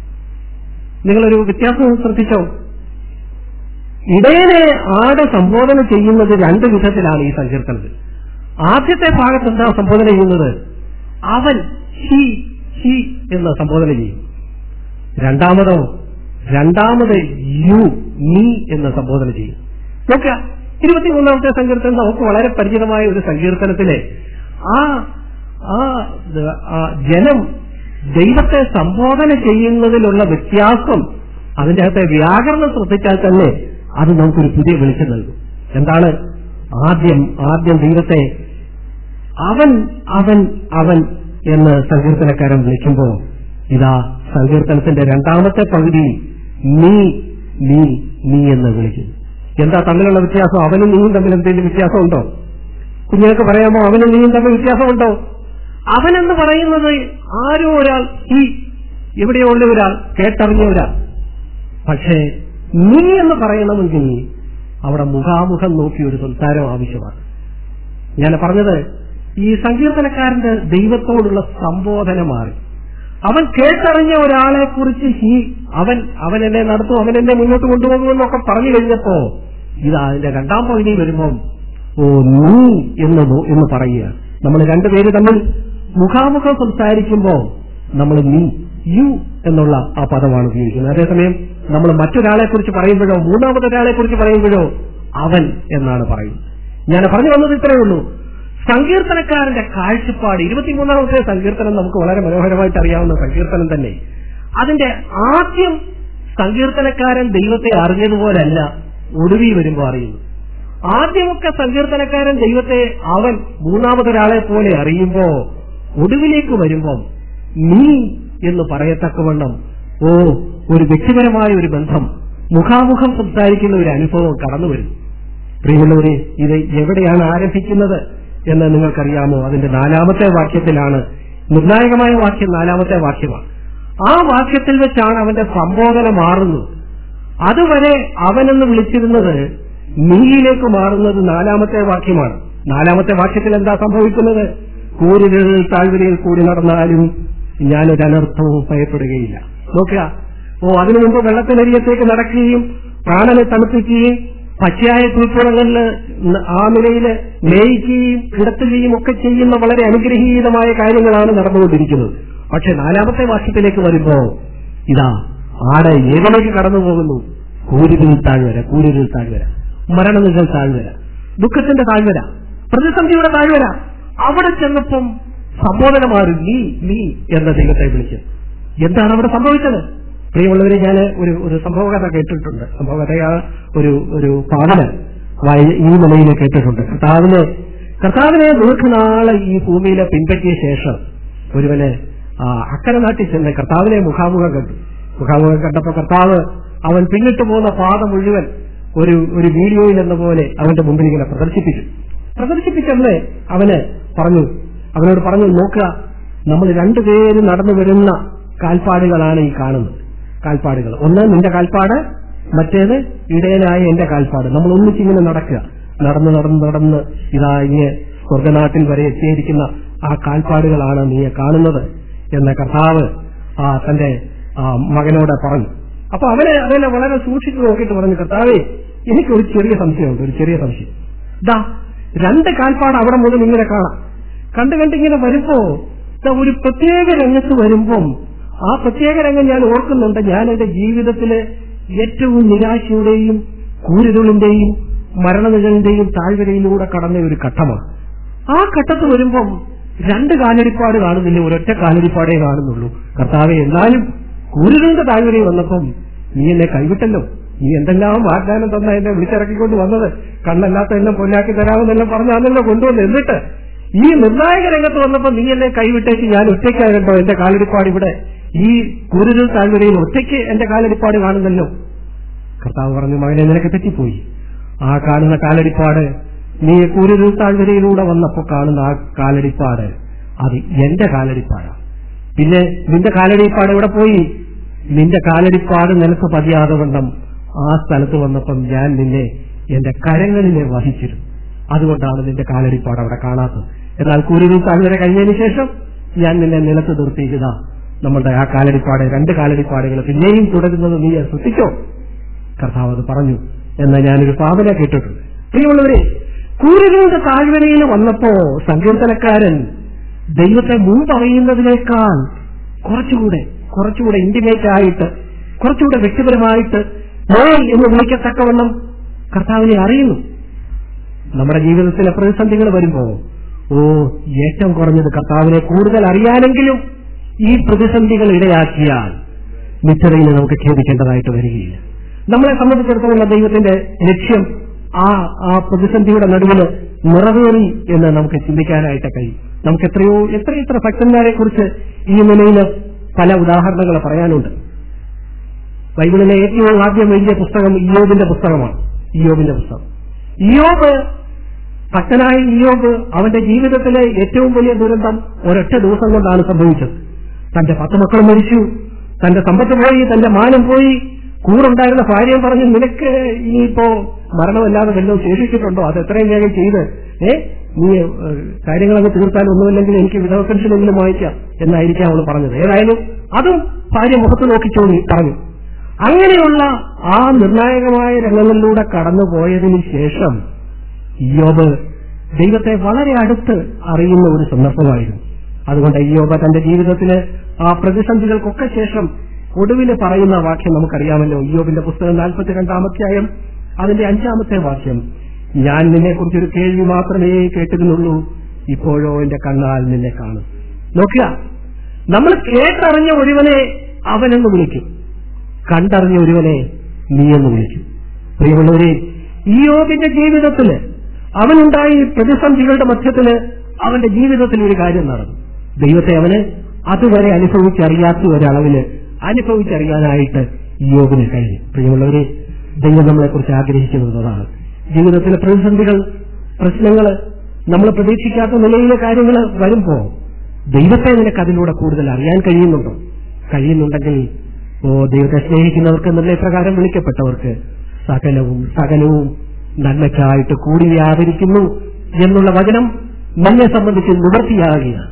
നിങ്ങളൊരു വ്യത്യാസം ശ്രദ്ധിച്ചോ ഇടയനെ ആട് സംബോധന ചെയ്യുന്നത് രണ്ട് വിധത്തിലാണ് ഈ സങ്കീർത്തനത്തിൽ ആദ്യത്തെ ഭാഗത്ത് എന്താ സംബോധന ചെയ്യുന്നത് അവൻ ഹി ഹി എന്ന് സംബോധന ചെയ്യും രണ്ടാമതോ രണ്ടാമത് യു നീ എന്ന് സംബോധന ചെയ്യും നോക്കുക ഇരുപത്തിമൂന്നാമത്തെ സങ്കീർത്തനം നമുക്ക് വളരെ പരിചിതമായ ഒരു സങ്കീർത്തനത്തിലെ ആ ആ ആ ജനം ദൈവത്തെ സംബോധന ചെയ്യുന്നതിലുള്ള വ്യത്യാസം അതിന്റെ അകത്തെ വ്യാകരണം ശ്രദ്ധിച്ചാൽ തന്നെ അത് നമുക്കൊരു പുതിയ വെളിച്ചം നൽകും എന്താണ് ആദ്യം ആദ്യം ദൈവത്തെ അവൻ അവൻ അവൻ എന്ന് സങ്കീർത്തനക്കാരൻ വിളിക്കുമ്പോൾ ഇതാ സങ്കീർത്തനത്തിന്റെ രണ്ടാമത്തെ പകുതിയിൽ നീ നീ നീ എന്ന് വിളിക്കുന്നു എന്താ തമ്മിലുള്ള വ്യത്യാസം അവനും നീയും തമ്മിൽ എന്തെങ്കിലും വ്യത്യാസമുണ്ടോ കുഞ്ഞുങ്ങൾക്ക് പറയാമോ അവനും നീയും തമ്മിൽ വ്യത്യാസമുണ്ടോ അവനെന്ന് പറയുന്നത് ആരോ ഒരാൾ ഈ എവിടെയോ ഉള്ള ഒരാൾ കേട്ടറിഞ്ഞ ഒരാൾ പക്ഷേ നീ എന്ന് പറയണമെങ്കിൽ അവിടെ മുഖാമുഖം നോക്കി ഒരു സംസാരം ആവശ്യമാണ് ഞാൻ പറഞ്ഞത് ഈ സങ്കീർത്തനക്കാരന്റെ ദൈവത്തോടുള്ള സംബോധന മാറി അവൻ കേട്ടറിഞ്ഞ ഒരാളെ കുറിച്ച് ഈ അവൻ അവൻ എന്നെ നടത്തും അവൻ എന്നെ മുന്നോട്ട് കൊണ്ടുപോകുമെന്നൊക്കെ പറഞ്ഞു കഴിഞ്ഞപ്പോ ഇത് അതിന്റെ രണ്ടാം പകുതി വരുമ്പം ഓ നീ എന്ന് നോ- എന്ന് പറയുക നമ്മൾ രണ്ടുപേര് തമ്മിൽ മുഖാമുഖം സംസാരിക്കുമ്പോ നമ്മൾ നീ യു എന്നുള്ള ആ പദമാണ് ഉപയോഗിക്കുന്നത് അതേസമയം നമ്മൾ മറ്റൊരാളെ കുറിച്ച് പറയുമ്പോഴോ മൂന്നാമതൊരാളെ കുറിച്ച് പറയുമ്പോഴോ അവൻ എന്നാണ് പറയുന്നത് ഞാൻ പറഞ്ഞു വന്നത് ഇത്രയേ ഉള്ളൂ സങ്കീർത്തനക്കാരന്റെ കാഴ്ചപ്പാട് ഇരുപത്തിമൂന്നാമത്തെ സങ്കീർത്തനം നമുക്ക് വളരെ മനോഹരമായിട്ട് അറിയാവുന്ന സങ്കീർത്തനം തന്നെ അതിന്റെ ആദ്യം സങ്കീർത്തനക്കാരൻ ദൈവത്തെ അറിഞ്ഞതുപോലല്ല ഒടുവി വരുമ്പോൾ അറിയുന്നു ആദ്യമൊക്കെ സങ്കീർത്തനക്കാരൻ ദൈവത്തെ അവൻ മൂന്നാമതൊരാളെ പോലെ അറിയുമ്പോ ഒടുവിലേക്ക് വരുമ്പം നീ എന്ന് പറയത്തക്കവണ്ണം ഓ ഒരു വ്യക്തിപരമായ ഒരു ബന്ധം മുഖാമുഖം സംസാരിക്കുന്ന ഒരു അനുഭവം കടന്നു വരുന്നു പ്രിയമുള്ളവരെ ഇത് എവിടെയാണ് ആരംഭിക്കുന്നത് എന്ന് നിങ്ങൾക്കറിയാമോ അതിന്റെ നാലാമത്തെ വാക്യത്തിലാണ് നിർണായകമായ വാക്യം നാലാമത്തെ വാക്യമാണ് ആ വാക്യത്തിൽ വെച്ചാണ് അവന്റെ സംബോധന മാറുന്നത് അതുവരെ അവനെന്ന് വിളിച്ചിരുന്നത് നീയിലേക്ക് മാറുന്നത് നാലാമത്തെ വാക്യമാണ് നാലാമത്തെ വാക്യത്തിൽ എന്താ സംഭവിക്കുന്നത് കൂരിരുൾ താഴ്വരയിൽ കൂടി നടന്നാലും ഞാനൊരു അനർത്ഥവും ഭയപ്പെടുകയില്ല നോക്കുക ഓ അതിനു മുമ്പ് വെള്ളത്തിനരിയത്തേക്ക് നടക്കുകയും പ്രാണനെ തണുപ്പിക്കുകയും പച്ചയായ പുൽപ്പുറങ്ങളിൽ ആ നിലയിൽ മേയിക്കുകയും കിടത്തുകയും ഒക്കെ ചെയ്യുന്ന വളരെ അനുഗ്രഹീതമായ കാര്യങ്ങളാണ് നടന്നുകൊണ്ടിരിക്കുന്നത് പക്ഷെ നാലാമത്തെ വാക്യത്തിലേക്ക് വരുമ്പോ ഇതാ ആടെ ഏതിലേക്ക് കടന്നു പോകുന്നു കൂരിരുൾ താഴ്വര കൂരിരുൾ താഴ്വര മരണനികൾ താഴ്വര ദുഃഖത്തിന്റെ താഴ്വര പ്രതിസന്ധിയുടെ താഴ്വര അവിടെ ചെന്നപ്പം സംബോധന മാറി നീ നീ എന്ന ദൈവത്തെ വിളിച്ചു എന്താണ് അവിടെ സംഭവിച്ചത് പ്രിയമുള്ളവരെ ഞാൻ ഒരു ഒരു സംഭവകഥ കേട്ടിട്ടുണ്ട് സംഭവകഥ ഒരു ഒരു പാടന ഈ നിലയിൽ കേട്ടിട്ടുണ്ട് കർത്താവിനെ കർത്താവിനെ ദീർഘനാള് ഈ ഭൂമിയിലെ പിൻപറ്റിയ ശേഷം ഒരുവന് ആ അക്കരെ നാട്ടിൽ ചെന്ന് കർത്താവിനെ മുഖാമുഖം കണ്ടു മുഖാമുഖം കണ്ടപ്പോ കർത്താവ് അവൻ പിന്നിട്ട് പോകുന്ന പാത മുഴുവൻ ഒരു ഒരു വീഡിയോയിൽ എന്ന പോലെ അവന്റെ മുമ്പിൽ ഇങ്ങനെ പ്രദർശിപ്പിച്ചു പ്രദർശിപ്പിച്ചെന്ന് അവന് പറഞ്ഞു അവനോട് പറഞ്ഞു നോക്കുക നമ്മൾ രണ്ടുപേര് നടന്നു വരുന്ന കാൽപ്പാടുകളാണ് ഈ കാണുന്നത് കാൽപ്പാടുകൾ ഒന്ന് നിന്റെ കാൽപ്പാട് മറ്റേത് ഇടയനായ എന്റെ കാൽപ്പാട് നമ്മൾ ഒന്നിച്ചിങ്ങനെ നടക്കുക നടന്ന് നടന്ന് നടന്ന് ഇതാ ഇങ്ങനെ സ്വർഗനാട്ടിൽ വരെ എത്തിയിരിക്കുന്ന ആ കാൽപ്പാടുകളാണ് നീ കാണുന്നത് എന്ന കർത്താവ് ആ തന്റെ ആ മകനോട് പറഞ്ഞു അപ്പൊ അവനെ അതിനെ വളരെ സൂക്ഷിച്ചു നോക്കിയിട്ട് പറഞ്ഞു കർത്താവേ എനിക്കൊരു ചെറിയ സംശയമുണ്ട് ഒരു ചെറിയ സംശയം ദാ രണ്ട് കാൽപ്പാട് അവിടെ മുതൽ ഇങ്ങനെ കാണാം കണ്ടു കണ്ടിങ്ങനെ വരുമ്പോ ദാ ഒരു പ്രത്യേക രംഗത്ത് വരുമ്പം ആ പ്രത്യേക രംഗം ഞാൻ ഓർക്കുന്നുണ്ട് ഞാൻ എന്റെ ജീവിതത്തിലെ ഏറ്റവും നിരാശയുടെയും കൂരിരുളിന്റെയും മരണനിഴലിന്റെയും താഴ്വരയിലൂടെ കടന്ന ഒരു ഘട്ടമാണ് ആ ഘട്ടത്ത് വരുമ്പം രണ്ട് കാലടിപ്പാട് കാണുന്നില്ല ഒരൊറ്റ കാലടിപ്പാടേ കാണുന്നുള്ളൂ കർത്താവെ എന്നാലും കൂരിരുളിന്റെ താഴ്വരയിൽ വന്നപ്പം നീ എന്നെ കൈവിട്ടല്ലോ നീ എന്തെല്ലാം വാഗ്ദാനം തന്ന എന്നെ വിളിച്ചിറക്കിക്കൊണ്ട് വന്നത് കണ്ണല്ലാത്ത എന്നെ പൊന്നാക്കി തരാമെന്നെല്ലാം പറഞ്ഞാണല്ലോ കൊണ്ടുവന്ന് എന്നിട്ട് ഈ നിർണായക രംഗത്ത് വന്നപ്പോ നീ എന്നെ കൈവിട്ടേക്ക് ഞാൻ ഒറ്റയ്ക്കാകണ്ടോ എന്റെ കാലടിപ്പാട് ഇവിടെ ഈ കുരുതൽ താഴ്വരയിൽ ഒറ്റയ്ക്ക് എന്റെ കാലടിപ്പാട് കാണുന്നല്ലോ കർത്താവ് പറഞ്ഞു മകനെ നിനക്ക് തെറ്റിപ്പോയി ആ കാണുന്ന കാലടിപ്പാട് നീ കുരുതൽ താഴ്വരയിലൂടെ വന്നപ്പോ കാണുന്ന ആ കാലടിപ്പാട് അത് എന്റെ കാലടിപ്പാടാണ് പിന്നെ നിന്റെ കാലടിപ്പാട് എവിടെ പോയി നിന്റെ കാലടിപ്പാട് നിനക്ക് പതിയാതെ വണ്ണം ആ സ്ഥലത്ത് വന്നപ്പം ഞാൻ നിന്നെ എന്റെ കരങ്ങളിലെ വഹിച്ചിരുന്നു അതുകൊണ്ടാണ് നിന്റെ കാലടിപ്പാട് അവിടെ കാണാത്തത് എന്നാൽ കുരുവിൽ താഴ്വര കഴിഞ്ഞതിന് ശേഷം ഞാൻ നിന്നെ നിലത്ത് നിർത്തിയില്ല നമ്മളുടെ ആ കാലടിപ്പാട് രണ്ട് കാലടിപ്പാടുകൾ പിന്നെയും തുടരുന്നത് നീ ശ്രദ്ധിച്ചോ കർത്താവ് അത് പറഞ്ഞു എന്ന് ഞാനൊരു പാവന കേട്ടിട്ടുണ്ട് പ്രിയമുള്ളവരെ കൂരുകളുടെ താഴ്വരയിൽ വന്നപ്പോ സങ്കീർത്തനക്കാരൻ ദൈവത്തെ മുൻപറിയുന്നതിനേക്കാൾ കുറച്ചുകൂടെ കുറച്ചുകൂടെ ഇന്റിമേറ്റ് ആയിട്ട് കുറച്ചുകൂടെ വ്യക്തിപരമായിട്ട് മോൾ എന്ന് വിളിക്കത്തക്കവണ്ണം കർത്താവിനെ അറിയുന്നു നമ്മുടെ ജീവിതത്തിലെ പ്രതിസന്ധികൾ വരുമ്പോ ഓ ഏറ്റവും കുറഞ്ഞത് കർത്താവിനെ കൂടുതൽ അറിയാനെങ്കിലും ഈ പ്രതിസന്ധികൾ ഇടയാക്കിയാൽ നിത്യതയിൽ നമുക്ക് ഖേദിക്കേണ്ടതായിട്ട് വരികയില്ല നമ്മളെ സംബന്ധിച്ചിടത്തോളം ദൈവത്തിന്റെ ലക്ഷ്യം ആ ആ പ്രതിസന്ധിയുടെ നടുവിൽ നിറവേറി എന്ന് നമുക്ക് ചിന്തിക്കാനായിട്ട് കഴിയും നമുക്ക് എത്രയോ എത്ര എത്ര ഭക്തന്മാരെ കുറിച്ച് ഈ നിലയിൽ പല ഉദാഹരണങ്ങൾ പറയാനുണ്ട് ബൈബിളിലെ ഏറ്റവും ആദ്യം എഴുതിയ പുസ്തകം ഇയോബിന്റെ പുസ്തകമാണ് ഇയോബിന്റെ പുസ്തകം ഇയോബ് ഭക്തനായ ഇയോബ് അവന്റെ ജീവിതത്തിലെ ഏറ്റവും വലിയ ദുരന്തം ഒരൊറ്റ ദിവസം കൊണ്ടാണ് സംഭവിച്ചത് തന്റെ പത്ത് മക്കൾ മരിച്ചു തന്റെ സമ്പത്ത് പോയി തന്റെ മാനം പോയി കൂറുണ്ടായിരുന്ന ഭാര്യയും പറഞ്ഞു നിനക്ക് ഇനിയിപ്പോ മരണമല്ലാതെ വല്ലതും ശേഷിച്ചിട്ടുണ്ടോ അത് എത്രയും വേഗം ചെയ്ത് ഏ നീ ഏഹ്, കാര്യങ്ങളൊക്കെ തീർത്താൽ ഒന്നുമില്ലെങ്കിൽ എനിക്ക് വിധവ പെൻഷനെങ്കിലും വാങ്ങിക്കാം എന്നായിരിക്കാം അവൾ പറഞ്ഞത് ഏതായാലും അതും ഭാര്യ മുഖത്ത് നോക്കി ചോദി പറഞ്ഞു അങ്ങനെയുള്ള ആ നിർണായകമായ രംഗങ്ങളിലൂടെ കടന്നുപോയതിനു ശേഷം ഇയോബ് ദൈവത്തെ വളരെ അടുത്ത് അറിയുന്ന ഒരു സന്ദർഭമായിരുന്നു അതുകൊണ്ട് ഇയോബ് തന്റെ ജീവിതത്തില് ആ പ്രതിസന്ധികൾക്കൊക്കെ ശേഷം ഒടുവിൽ പറയുന്ന വാക്യം നമുക്കറിയാമല്ലോ ഇയോബിന്റെ പുസ്തകം നാൽപ്പത്തിരണ്ടാമധ്യായം അതിന്റെ അഞ്ചാമത്തെ വാക്യം ഞാൻ നിന്നെ കുറിച്ചൊരു കേൾവി മാത്രമേ കേട്ടിരുന്നുള്ളൂ ഇപ്പോഴോ എന്റെ കണ്ണാൽ നിന്നെ കാണും നോക്കുക നമ്മൾ കേട്ടറിഞ്ഞ ഒരുവനെ അവനെന്ന് വിളിക്കും കണ്ടറിഞ്ഞ ഒരുവനെ നീയെന്ന് വിളിക്കും പ്രിയമുള്ളവരെ ഈ യോഗിന്റെ ജീവിതത്തില് അവനുണ്ടായ ഈ പ്രതിസന്ധികളുടെ മധ്യത്തില് അവന്റെ ജീവിതത്തിൽ ഒരു കാര്യം നടന്നു ദൈവത്തെ അവന് അതുവരെ അനുഭവിച്ചറിയാത്ത ഒരളവില് അനുഭവിച്ചറിയാനായിട്ട് ഈ യോഗിന് കഴിഞ്ഞു പ്രിയമുള്ളവരെ ദൈവം നമ്മളെ കുറിച്ച് ആഗ്രഹിക്കുന്നത് അതാണ് ജീവിതത്തിലെ പ്രതിസന്ധികൾ പ്രശ്നങ്ങള് നമ്മൾ പ്രതീക്ഷിക്കാത്ത നിലയിലെ കാര്യങ്ങൾ വരുമ്പോ ദൈവത്തെ നിനക്ക് അതിലൂടെ കൂടുതൽ അറിയാൻ കഴിയുന്നുണ്ടോ കഴിയുന്നുണ്ടെങ്കിൽ ഓ ദൈവത്തെ സ്നേഹിക്കുന്നവർക്ക് നിർണയപ്രകാരം വിളിക്കപ്പെട്ടവർക്ക് സകലവും സകലവും നന്മയ്ക്കായിട്ട് കൂടി വ്യാപരിക്കുന്നു എന്നുള്ള വചനം നമ്മെ സംബന്ധിച്ച് നിവർത്തിയാകുകയാണ്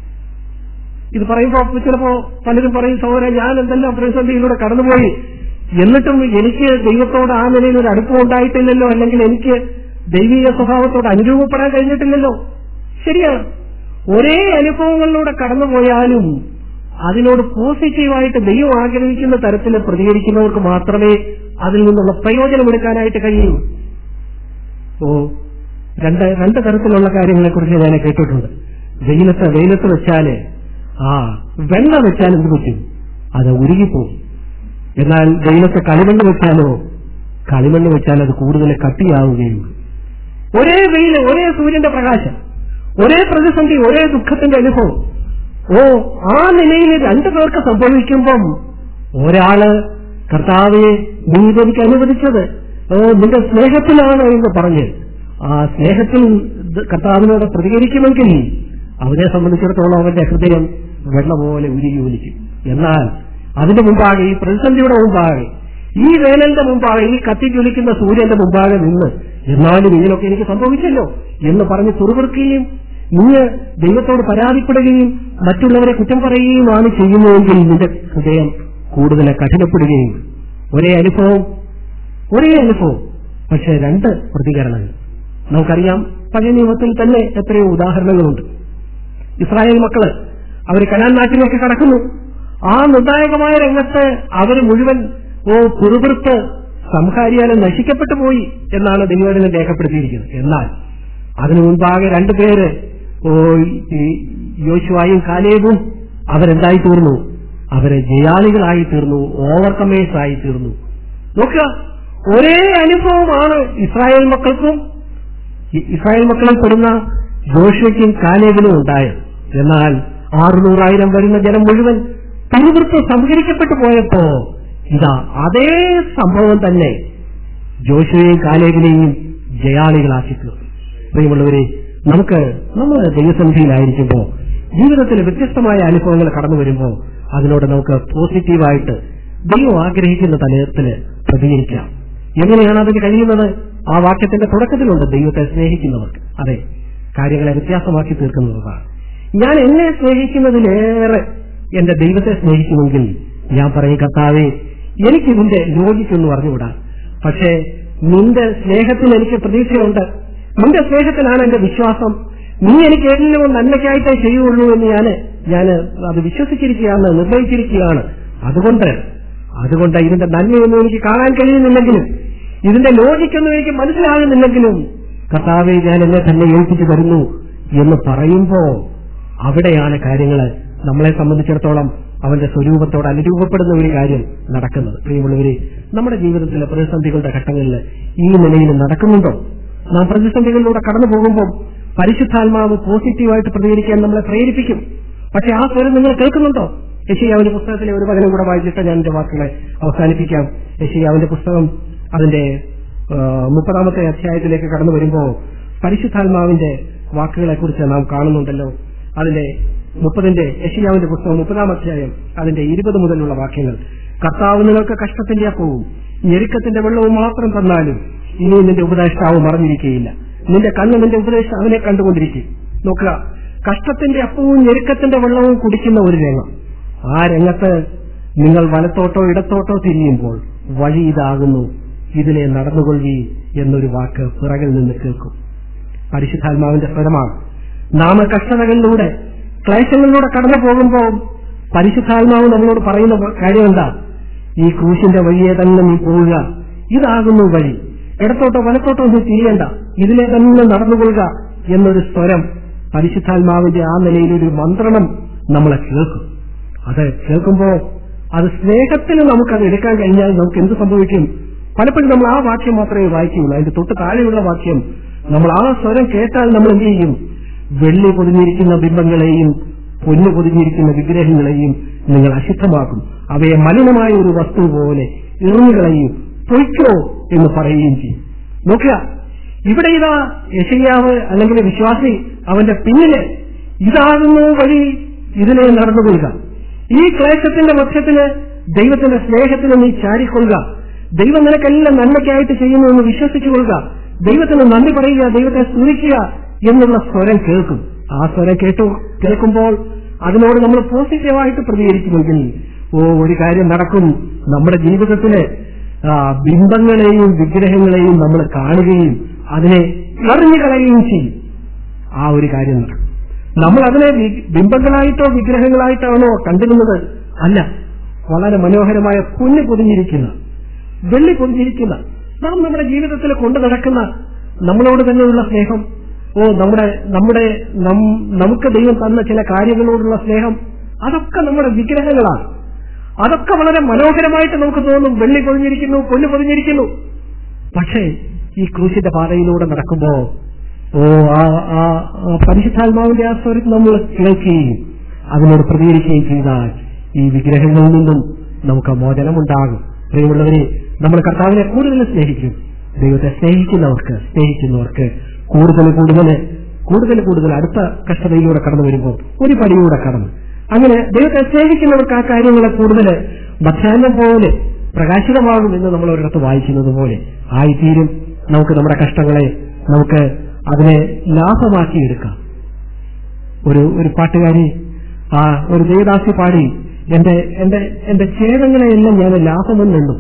ഇത് പറയുമ്പോൾ ചിലപ്പോ പലരും പറയും സഹോദരൻ ഞാൻ എന്തെല്ലാം പ്രതിസന്ധിയിലൂടെ കടന്നുപോയി എന്നിട്ടും എനിക്ക് ദൈവത്തോട് ആ നിലയിൽ ഒരു അടുപ്പം ഉണ്ടായിട്ടില്ലല്ലോ അല്ലെങ്കിൽ എനിക്ക് ദൈവിക സ്വഭാവത്തോട് അനുരൂപപ്പെടാൻ കഴിഞ്ഞിട്ടില്ലല്ലോ ശരിയാണ് ഒരേ അനുഭവങ്ങളിലൂടെ കടന്നുപോയാലും അതിനോട് പോസിറ്റീവായിട്ട് ദൈവം ആഗ്രഹിക്കുന്ന തരത്തിൽ പ്രതികരിക്കുന്നവർക്ക് മാത്രമേ അതിൽ നിന്നുള്ള പ്രയോജനമെടുക്കാനായിട്ട് കഴിയൂ ഓ രണ്ട് രണ്ട് തരത്തിലുള്ള കാര്യങ്ങളെ കുറിച്ച് ഞാൻ കേട്ടിട്ടുണ്ട് വെയിലത്ത് വെയിലത്ത് വെച്ചാല് ആ വെണ്ണ വെച്ചാൽ എന്ത് പറ്റും അത് ഉരുകിപ്പോകും എന്നാൽ വെയിലത്ത് കളിമണ്ണ് വെച്ചാലോ കളിമണ്ണ് വെച്ചാൽ അത് കൂടുതൽ കട്ടിയാവുകയുള്ളൂ ഒരേ വെയിൽ ഒരേ സൂര്യന്റെ പ്രകാശം ഒരേ പ്രതിസന്ധി ഒരേ ദുഃഖത്തിന്റെ അനുഭവം ഓ ആ നിലയിൽ രണ്ടു പേർക്ക് സംഭവിക്കുമ്പം ഒരാള് കർത്താവെ നീ ഇതെനിക്ക് അനുവദിച്ചത് ഓ നിന്റെ സ്നേഹത്തിലാണ് എന്ന് പറഞ്ഞ് ആ സ്നേഹത്തിൽ ഇത് കർത്താവിനോട് പ്രതികരിക്കുമെങ്കിൽ അവനെ സംബന്ധിച്ചിടത്തോളം അവന്റെ ഹൃദയം വെള്ള പോലെ ഉരുകി ഒലിക്കും എന്നാൽ അതിന്റെ മുമ്പാകെ ഈ പ്രതിസന്ധിയുടെ മുമ്പാകെ ഈ വേനലിന്റെ മുമ്പാകെ ഈ കത്തിജ്വലിക്കുന്ന സൂര്യന്റെ മുമ്പാകെ നിന്ന് എന്നാലും ഇങ്ങനെയൊക്കെ എനിക്ക് സംഭവിച്ചല്ലോ എന്ന് പറഞ്ഞ് തുറവിറുക്കുകയും നീ ദൈവത്തോട് പരാതിപ്പെടുകയും മറ്റുള്ളവരെ കുറ്റം പറയുകയുമാണ് ചെയ്യുന്നതെങ്കിൽ നിന്റെ ഹൃദയം കൂടുതൽ കഠിനപ്പെടുകയും ഒരേ അനുഭവം ഒരേ അനുഭവം പക്ഷെ രണ്ട് പ്രതികരണങ്ങൾ നമുക്കറിയാം പഴയ നിയമത്തിൽ തന്നെ എത്രയോ ഉദാഹരണങ്ങളുണ്ട് ഇസ്രായേൽ മക്കള് അവർ കനാൻ നാട്ടിലേക്ക് കടക്കുന്നു ആ നിർണായകമായ രംഗത്ത് അവർ മുഴുവൻ ഓ പുറപുറത്ത് സംഹാരിയാലും നശിക്കപ്പെട്ടു പോയി എന്നാണ് ദൈവജനം രേഖപ്പെടുത്തിയിരിക്കുന്നത് എന്നാൽ അതിനു മുൻപാകെ രണ്ടുപേര് ഓ ഈ യോശുവായും കാലേബും അവരെന്തായി തീർന്നു അവരെ ജയാളികളായി തീർന്നു ഓവർകമേഴ്സ് ആയി തീർന്നു നോക്കുക ഒരേ അനുഭവമാണ് ഇസ്രായേൽ മക്കൾക്കും ഇ- ഇസ്രായേൽ മക്കളിൽ പെടുന്ന ജോഷയ്ക്കും കാലേബിനും ഉണ്ടായത് എന്നാൽ ആറുനൂറായിരം വരുന്ന ജനം മുഴുവൻ പിറുവൃത്ത് സംഹരിക്കപ്പെട്ടു പോയപ്പോ ഇതാ അതേ സംഭവം തന്നെ ജോഷയെയും കാലേബിനെയും ജയാളികളാക്കി തീർന്നു പ്രിയമുള്ളവരെ നമുക്ക് നമ്മൾ ദൈവസന്ധിയിലായിരിക്കുമ്പോൾ ജീവിതത്തിൽ വ്യത്യസ്തമായ അനുഭവങ്ങൾ കടന്നു വരുമ്പോൾ അതിനോട് നമുക്ക് പോസിറ്റീവായിട്ട് ദൈവം ആഗ്രഹിക്കുന്ന തലത്തില് പ്രതികരിക്കാം എങ്ങനെയാണ് അതിന് കഴിയുന്നത് ആ വാക്യത്തിന്റെ തുടക്കത്തിലുണ്ട് ദൈവത്തെ സ്നേഹിക്കുന്നവർക്ക് അതെ കാര്യങ്ങളെ വ്യത്യാസമാക്കി തീർക്കുന്നതാണ് ഞാൻ എന്നെ സ്നേഹിക്കുന്നതിലേറെ എന്റെ ദൈവത്തെ സ്നേഹിക്കുമെങ്കിൽ ഞാൻ പറയും കർത്താവേ എനിക്കിതിന്റെ ലോജിക്കൊന്ന് പറഞ്ഞുകൂടാ പക്ഷേ നിന്റെ സ്നേഹത്തിൽ എനിക്ക് പ്രതീക്ഷയുണ്ട് നിന്റെ സ്നേഹത്തിലാണ് എന്റെ വിശ്വാസം നീ എനിക്ക് ഏതെങ്കിലും നന്മയ്ക്കായിട്ടേ ചെയ്യുള്ളൂ എന്ന് ഞാൻ ഞാൻ അത് വിശ്വസിച്ചിരിക്കുകയാണ് നിർണയിച്ചിരിക്കുകയാണ് അതുകൊണ്ട് അതുകൊണ്ട് ഇതിന്റെ നന്മയൊന്നും എനിക്ക് കാണാൻ കഴിയുന്നില്ലെങ്കിലും ഇതിന്റെ ലോജിക്കൊന്നും എനിക്ക് മനസ്സിലാകുന്നില്ലെങ്കിലും കർത്താവെ ഞാൻ എന്നെ തന്നെ ഏൽപ്പിച്ചു തരുന്നു എന്ന് പറയുമ്പോ അവിടെയാണ് കാര്യങ്ങൾ നമ്മളെ സംബന്ധിച്ചിടത്തോളം അവന്റെ സ്വരൂപത്തോട് അനുരൂപപ്പെടുന്ന ഒരു കാര്യം നടക്കുന്നത് പ്രിയമുള്ളവരെ നമ്മുടെ ജീവിതത്തിലെ പ്രതിസന്ധികളുടെ ഘട്ടങ്ങളിൽ ഈ നിലയിൽ നടക്കുന്നുണ്ടോ നാം പ്രതിസന്ധികളിലൂടെ കടന്നു പോകുമ്പോൾ പരിശുദ്ധാത്മാവ് പോസിറ്റീവായിട്ട് പ്രതികരിക്കാൻ നമ്മളെ പ്രേരിപ്പിക്കും പക്ഷെ ആ സ്വരം നിങ്ങൾ കേൾക്കുന്നുണ്ടോ യശയ്യാവിന്റെ പുസ്തകത്തിലെ ഒരു വചനം കൂടെ വായിച്ചിട്ട് ഞാൻ എന്റെ വാക്കുകളെ അവസാനിപ്പിക്കാം യശയ്യാവിന്റെ പുസ്തകം അതിന്റെ ആ, മുപ്പതാമത്തെ അധ്യായത്തിലേക്ക് കടന്നു വരുമ്പോൾ പരിശുദ്ധാത്മാവിന്റെ വാക്കുകളെ കുറിച്ച് നാം കാണുന്നുണ്ടല്ലോ അതിന്റെ മുപ്പതിന്റെ യശയ്യാവിന്റെ പുസ്തകം മുപ്പതാം അധ്യായം അതിന്റെ ഇരുപത് മുതലുള്ള വാക്യങ്ങൾ കർത്താവ് നിങ്ങൾക്ക് കഷ്ടത്തിന്റെ അപ്പവും ഞെരുക്കത്തിന്റെ വെള്ളവും മാത്രം തന്നാലും ഇനി നിന്റെ ഉപദേഷ്ടാവ് മറഞ്ഞിരിക്കുകയില്ല നിന്റെ കണ്ണ് നിന്റെ ഉപദേഷ്ടാവിനെ കണ്ടുകൊണ്ടിരിക്കും നോക്കുക കഷ്ടത്തിന്റെ അപ്പവും ഞെരുക്കത്തിന്റെ വെള്ളവും കുടിക്കുന്ന ഒരു രംഗം ആ രംഗത്ത് നിങ്ങൾ വലത്തോട്ടോ ഇടത്തോട്ടോ തിരിയുമ്പോൾ വഴി ഇതാകുന്നു ഇതിലെ നടന്നുകൊള്ളി എന്നൊരു വാക്ക് പിറകിൽ നിന്ന് കേൾക്കും പരിശുദ്ധാത്മാവിന്റെ സ്വരമാണ് നാമ കഷ്ടതകളിലൂടെ ക്ലേശങ്ങളിലൂടെ കടന്നു പോകുമ്പോൾ പരിശുദ്ധാത്മാവ് നമ്മളോട് പറയുന്ന കാര്യം എന്താ ഈ ക്രൂശിന്റെ വഴിയെ തന്നെ നീ പോവുക ഇതാകുന്നു വഴി ഇടത്തോട്ടോ വലത്തോട്ടോ നീ തിരിയണ്ട ഇതിലെ തന്നെ നടന്നുകൊള്ളുക എന്നൊരു സ്വരം പരിശുദ്ധാത്മാവിന്റെ ആ നിലയിൽ ഒരു മന്ത്രണം നമ്മളെ കേൾക്കും അത് കേൾക്കുമ്പോ അത് സ്നേഹത്തിന് നമുക്കത് എടുക്കാൻ കഴിഞ്ഞാൽ നമുക്ക് എന്ത് സംഭവിക്കും പലപ്പോഴും നമ്മൾ ആ വാക്യം മാത്രമേ വായിക്കുകയുള്ളൂ അതിന്റെ തൊട്ട് താഴെയുള്ള വാക്യം നമ്മൾ ആ സ്വരം കേട്ടാൽ നമ്മൾ എന്ത് ചെയ്യും വെള്ളി പൊതിഞ്ഞിരിക്കുന്ന ബിംബങ്ങളെയും പൊന്നു പൊതിഞ്ഞിരിക്കുന്ന വിഗ്രഹങ്ങളെയും നിങ്ങൾ അശുദ്ധമാക്കും അവയെ മലിനമായ ഒരു വസ്തു പോലെ എറിഞ്ഞുകളെയും പൊയ്ക്കോ എന്ന് പറയുകയും ചെയ്യും നോക്കുക ഇവിടെ ഇതാ യശയ്യാവ് അല്ലെങ്കിൽ വിശ്വാസി അവന്റെ പിന്നില് ഇതാകുന്നു വഴി ഇതിനെ നടന്നുകൊള്ളുക ഈ ക്ലേശത്തിന്റെ മധ്യത്തിന് ദൈവത്തിന്റെ സ്നേഹത്തിന് നീ ചാരിക്കൊള്ളുക ദൈവം നിനക്കെല്ലാം നന്മയ്ക്കായിട്ട് ചെയ്യുന്നു എന്ന് വിശ്വസിച്ചുകൊള്ളുക ദൈവത്തിന് നന്ദി പറയുക ദൈവത്തെ സ്തുതിക്കുക എന്നുള്ള സ്വരം കേൾക്കും ആ സ്വരം കേട്ടു കേൾക്കുമ്പോൾ അതിനോട് നമ്മൾ പോസിറ്റീവായിട്ട് പ്രതികരിക്കുമെങ്കിൽ ഓ ഒരു കാര്യം നടക്കും നമ്മുടെ ജീവിതത്തില് ആ, ബിംബങ്ങളെയും വിഗ്രഹങ്ങളെയും നമ്മൾ കാണുകയും അതിനെ എറിഞ്ഞു കളയുകയും ചെയ്യും ആ ഒരു കാര്യം നടക്കും നമ്മൾ അതിനെ വി- ബിംബങ്ങളായിട്ടോ വിഗ്രഹങ്ങളായിട്ടാണോ കണ്ടിരുന്നത് അല്ല വളരെ മനോഹരമായ പൊന്നു പൊതിഞ്ഞിരിക്കുന്ന വെള്ളി പൊതിഞ്ഞിരിക്കുന്ന നാം നമ്മുടെ ജീവിതത്തിൽ കൊണ്ടു നടക്കുന്ന നമ്മളോട് തന്നെയുള്ള സ്നേഹം ഓ നമ്മുടെ നമ്മുടെ നം- നമുക്ക് ദൈവം തന്ന ചില കാര്യങ്ങളോടുള്ള സ്നേഹം അതൊക്കെ നമ്മുടെ വിഗ്രഹങ്ങളാണ് അതൊക്കെ വളരെ മനോഹരമായിട്ട് നമുക്ക് തോന്നും വെള്ളി പൊതിഞ്ഞിരിക്കുന്നു പൊന്നു പൊതിഞ്ഞിരിക്കുന്നു പക്ഷേ ഈ ക്രൂശിന്റെ പാതയിലൂടെ നടക്കുമ്പോ ഓ ആ ആ ആ പരിശുദ്ധാത്മാവിന്റെ ആ സ്വരം നമ്മൾ കേൾക്കുകയും അതിനോട് പ്രതികരിക്കുകയും ചെയ്താൽ ഈ വിഗ്രഹങ്ങളിൽ നിന്നും നമുക്ക് മോചനമുണ്ടാകും പ്രിയമുള്ളവരെ നമ്മൾ കർത്താവിനെ കൂടുതൽ സ്നേഹിക്കും ദൈവത്തെ സ്നേഹിക്കുന്നവർക്ക് സ്നേഹിക്കുന്നവർക്ക് കൂടുതൽ കൂടുതൽ കൂടുതൽ കൂടുതൽ അടുത്ത കഷ്ടതയിലൂടെ കടന്നു വരുമ്പോൾ ഒരു പടിയൂടെ കടന്നു അങ്ങനെ ദൈവത്തെ സ്നേഹിക്കുന്നവർക്ക് ആ കാര്യങ്ങളെ കൂടുതൽ മധ്യാഹ്നം പോലെ പ്രകാശിതമാകും എന്ന് നമ്മൾ ഒരിടത്ത് വായിക്കുന്നത് പോലെ ആയിത്തീരും നമുക്ക് നമ്മുടെ കഷ്ടങ്ങളെ നമുക്ക് അതിനെ ലാഭമാക്കിയെടുക്കാം ഒരു ഒരു പാട്ടുകാരി ആ ഒരു ദേവദാസി പാടി എന്റെ എന്റെ എന്റെ ഛേദങ്ങളെയെല്ലാം ഞാൻ ലാഭമെന്നുള്ളൂ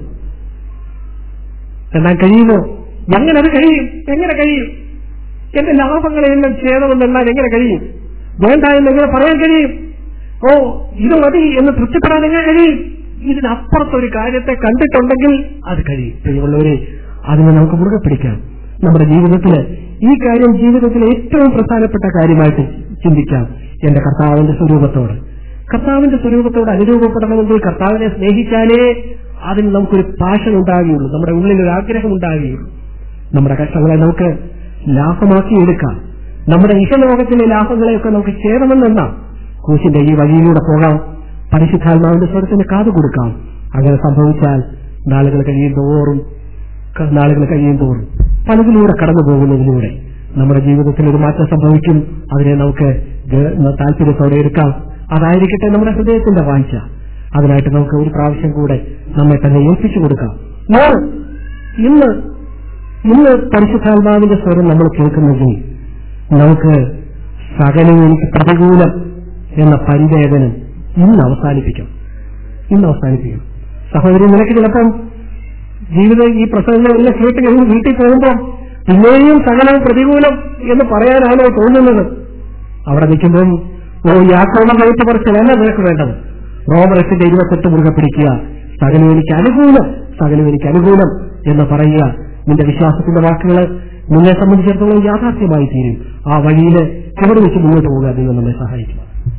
എന്നാൽ കഴിയുമോ എങ്ങനെ അത് കഴിയും എങ്ങനെ കഴിയും എന്റെ ലാഭങ്ങളെയെല്ലാം ഛേദമെന്നെണ്ണാൻ എങ്ങനെ കഴിയും വേണ്ട എന്ന് എങ്ങനെ പറയാൻ കഴിയും ഓ ഇത് മതി എന്ന് തൃപ്തിപ്പെടാൻ എങ്ങനെ കഴിയും ഇതിനപ്പുറത്തൊരു കാര്യത്തെ കണ്ടിട്ടുണ്ടെങ്കിൽ അത് കഴിയും പ്രിയമുള്ളവരെ അതിനെ നമുക്ക് മുറുകെ പിടിക്കാം നമ്മുടെ ജീവിതത്തിൽ ഈ കാര്യം ജീവിതത്തിലെ ഏറ്റവും പ്രധാനപ്പെട്ട കാര്യമായിട്ട് ചിന്തിക്കാം എന്റെ കർത്താവിന്റെ സ്വരൂപത്തോട് കർത്താവിന്റെ സ്വരൂപത്തോട് അനുരൂപപ്പെടണമെങ്കിൽ കർത്താവിനെ സ്നേഹിച്ചാലേ അതിന് നമുക്കൊരു പാഷൻ ഉണ്ടാകുകയുള്ളൂ നമ്മുടെ ഉള്ളിൽ ഒരു ആഗ്രഹം ഉണ്ടാകുകയുള്ളൂ നമ്മുടെ കഷ്ടങ്ങളെ നമുക്ക് ലാഭമാക്കി എടുക്കാം നമ്മുടെ ഇഹലോകത്തിലെ ലാഭങ്ങളെയൊക്കെ നമുക്ക് ചേരണമെന്നെന്നാം ക്രൂശിന്റെ ഈ വഴിയിലൂടെ പോകാം പരിശുദ്ധാത്മാവിന്റെ സ്വരത്തിന് കാതു കൊടുക്കാം അങ്ങനെ സംഭവിച്ചാൽ നാളുകൾ കഴിയും തോറും ക- നാളുകൾ കഴിയും തോറും പലതിലൂടെ കടന്നു പോകുന്നതിലൂടെ നമ്മുടെ ജീവിതത്തിൽ ഒരു മാറ്റം സംഭവിക്കും അതിനെ നമുക്ക് ഗ- താല്പര്യത്തോടെ എടുക്കാം അതായിരിക്കട്ടെ നമ്മുടെ ഹൃദയത്തിന്റെ വാഞ്ച അതിനായിട്ട് നമുക്ക് ഒരു പ്രാവശ്യം കൂടെ നമ്മെ തന്നെ ഏൽപ്പിച്ചു കൊടുക്കാം ഞാൻ ഇന്ന് ഇന്ന് പരിശുദ്ധാത്മാവിന്റെ സ്വരം നമ്മൾ കേൾക്കുന്നെങ്കിൽ നമുക്ക് സകലവും എനിക്ക് പ്രതികൂലം എന്ന പരിവേദനം ഇന്ന് അവസാനിപ്പിക്കാം ഇന്ന് അവസാനിപ്പിക്കാം സഹോദരി നിനക്ക് ചിലപ്പം ജീവിതം ഈ പ്രസംഗങ്ങളെല്ലാം കേട്ട് കഴിഞ്ഞ് വീട്ടിൽ പോകുമ്പോൾ പിന്നെയും സകലവും പ്രതികൂലം എന്ന് പറയാനാണോ തോന്നുന്നത് അവിടെ നിൽക്കുമ്പം ഓ യാത്രയുടെ വയറ്റ് പറച്ചിലല്ല നിനക്ക് വേണ്ടത് റോമറസിന്റെ ഇരുപത്തെട്ട് മുറുകെ പിടിക്കുക സകലം എനിക്ക് അനുകൂലം സകലം എനിക്ക് അനുകൂലം എന്ന് പറയുക നിന്റെ വിശ്വാസത്തിന്റെ വാക്കുകൾ നിന്നെ സംബന്ധിച്ചിടത്തോളം യാഥാർത്ഥ്യമായി തീരും ആ വഴിയിൽ എവിടെ വെച്ച് മുന്നോട്ട് പോകുക ദൈവം നമ്മെ സഹായിക്കും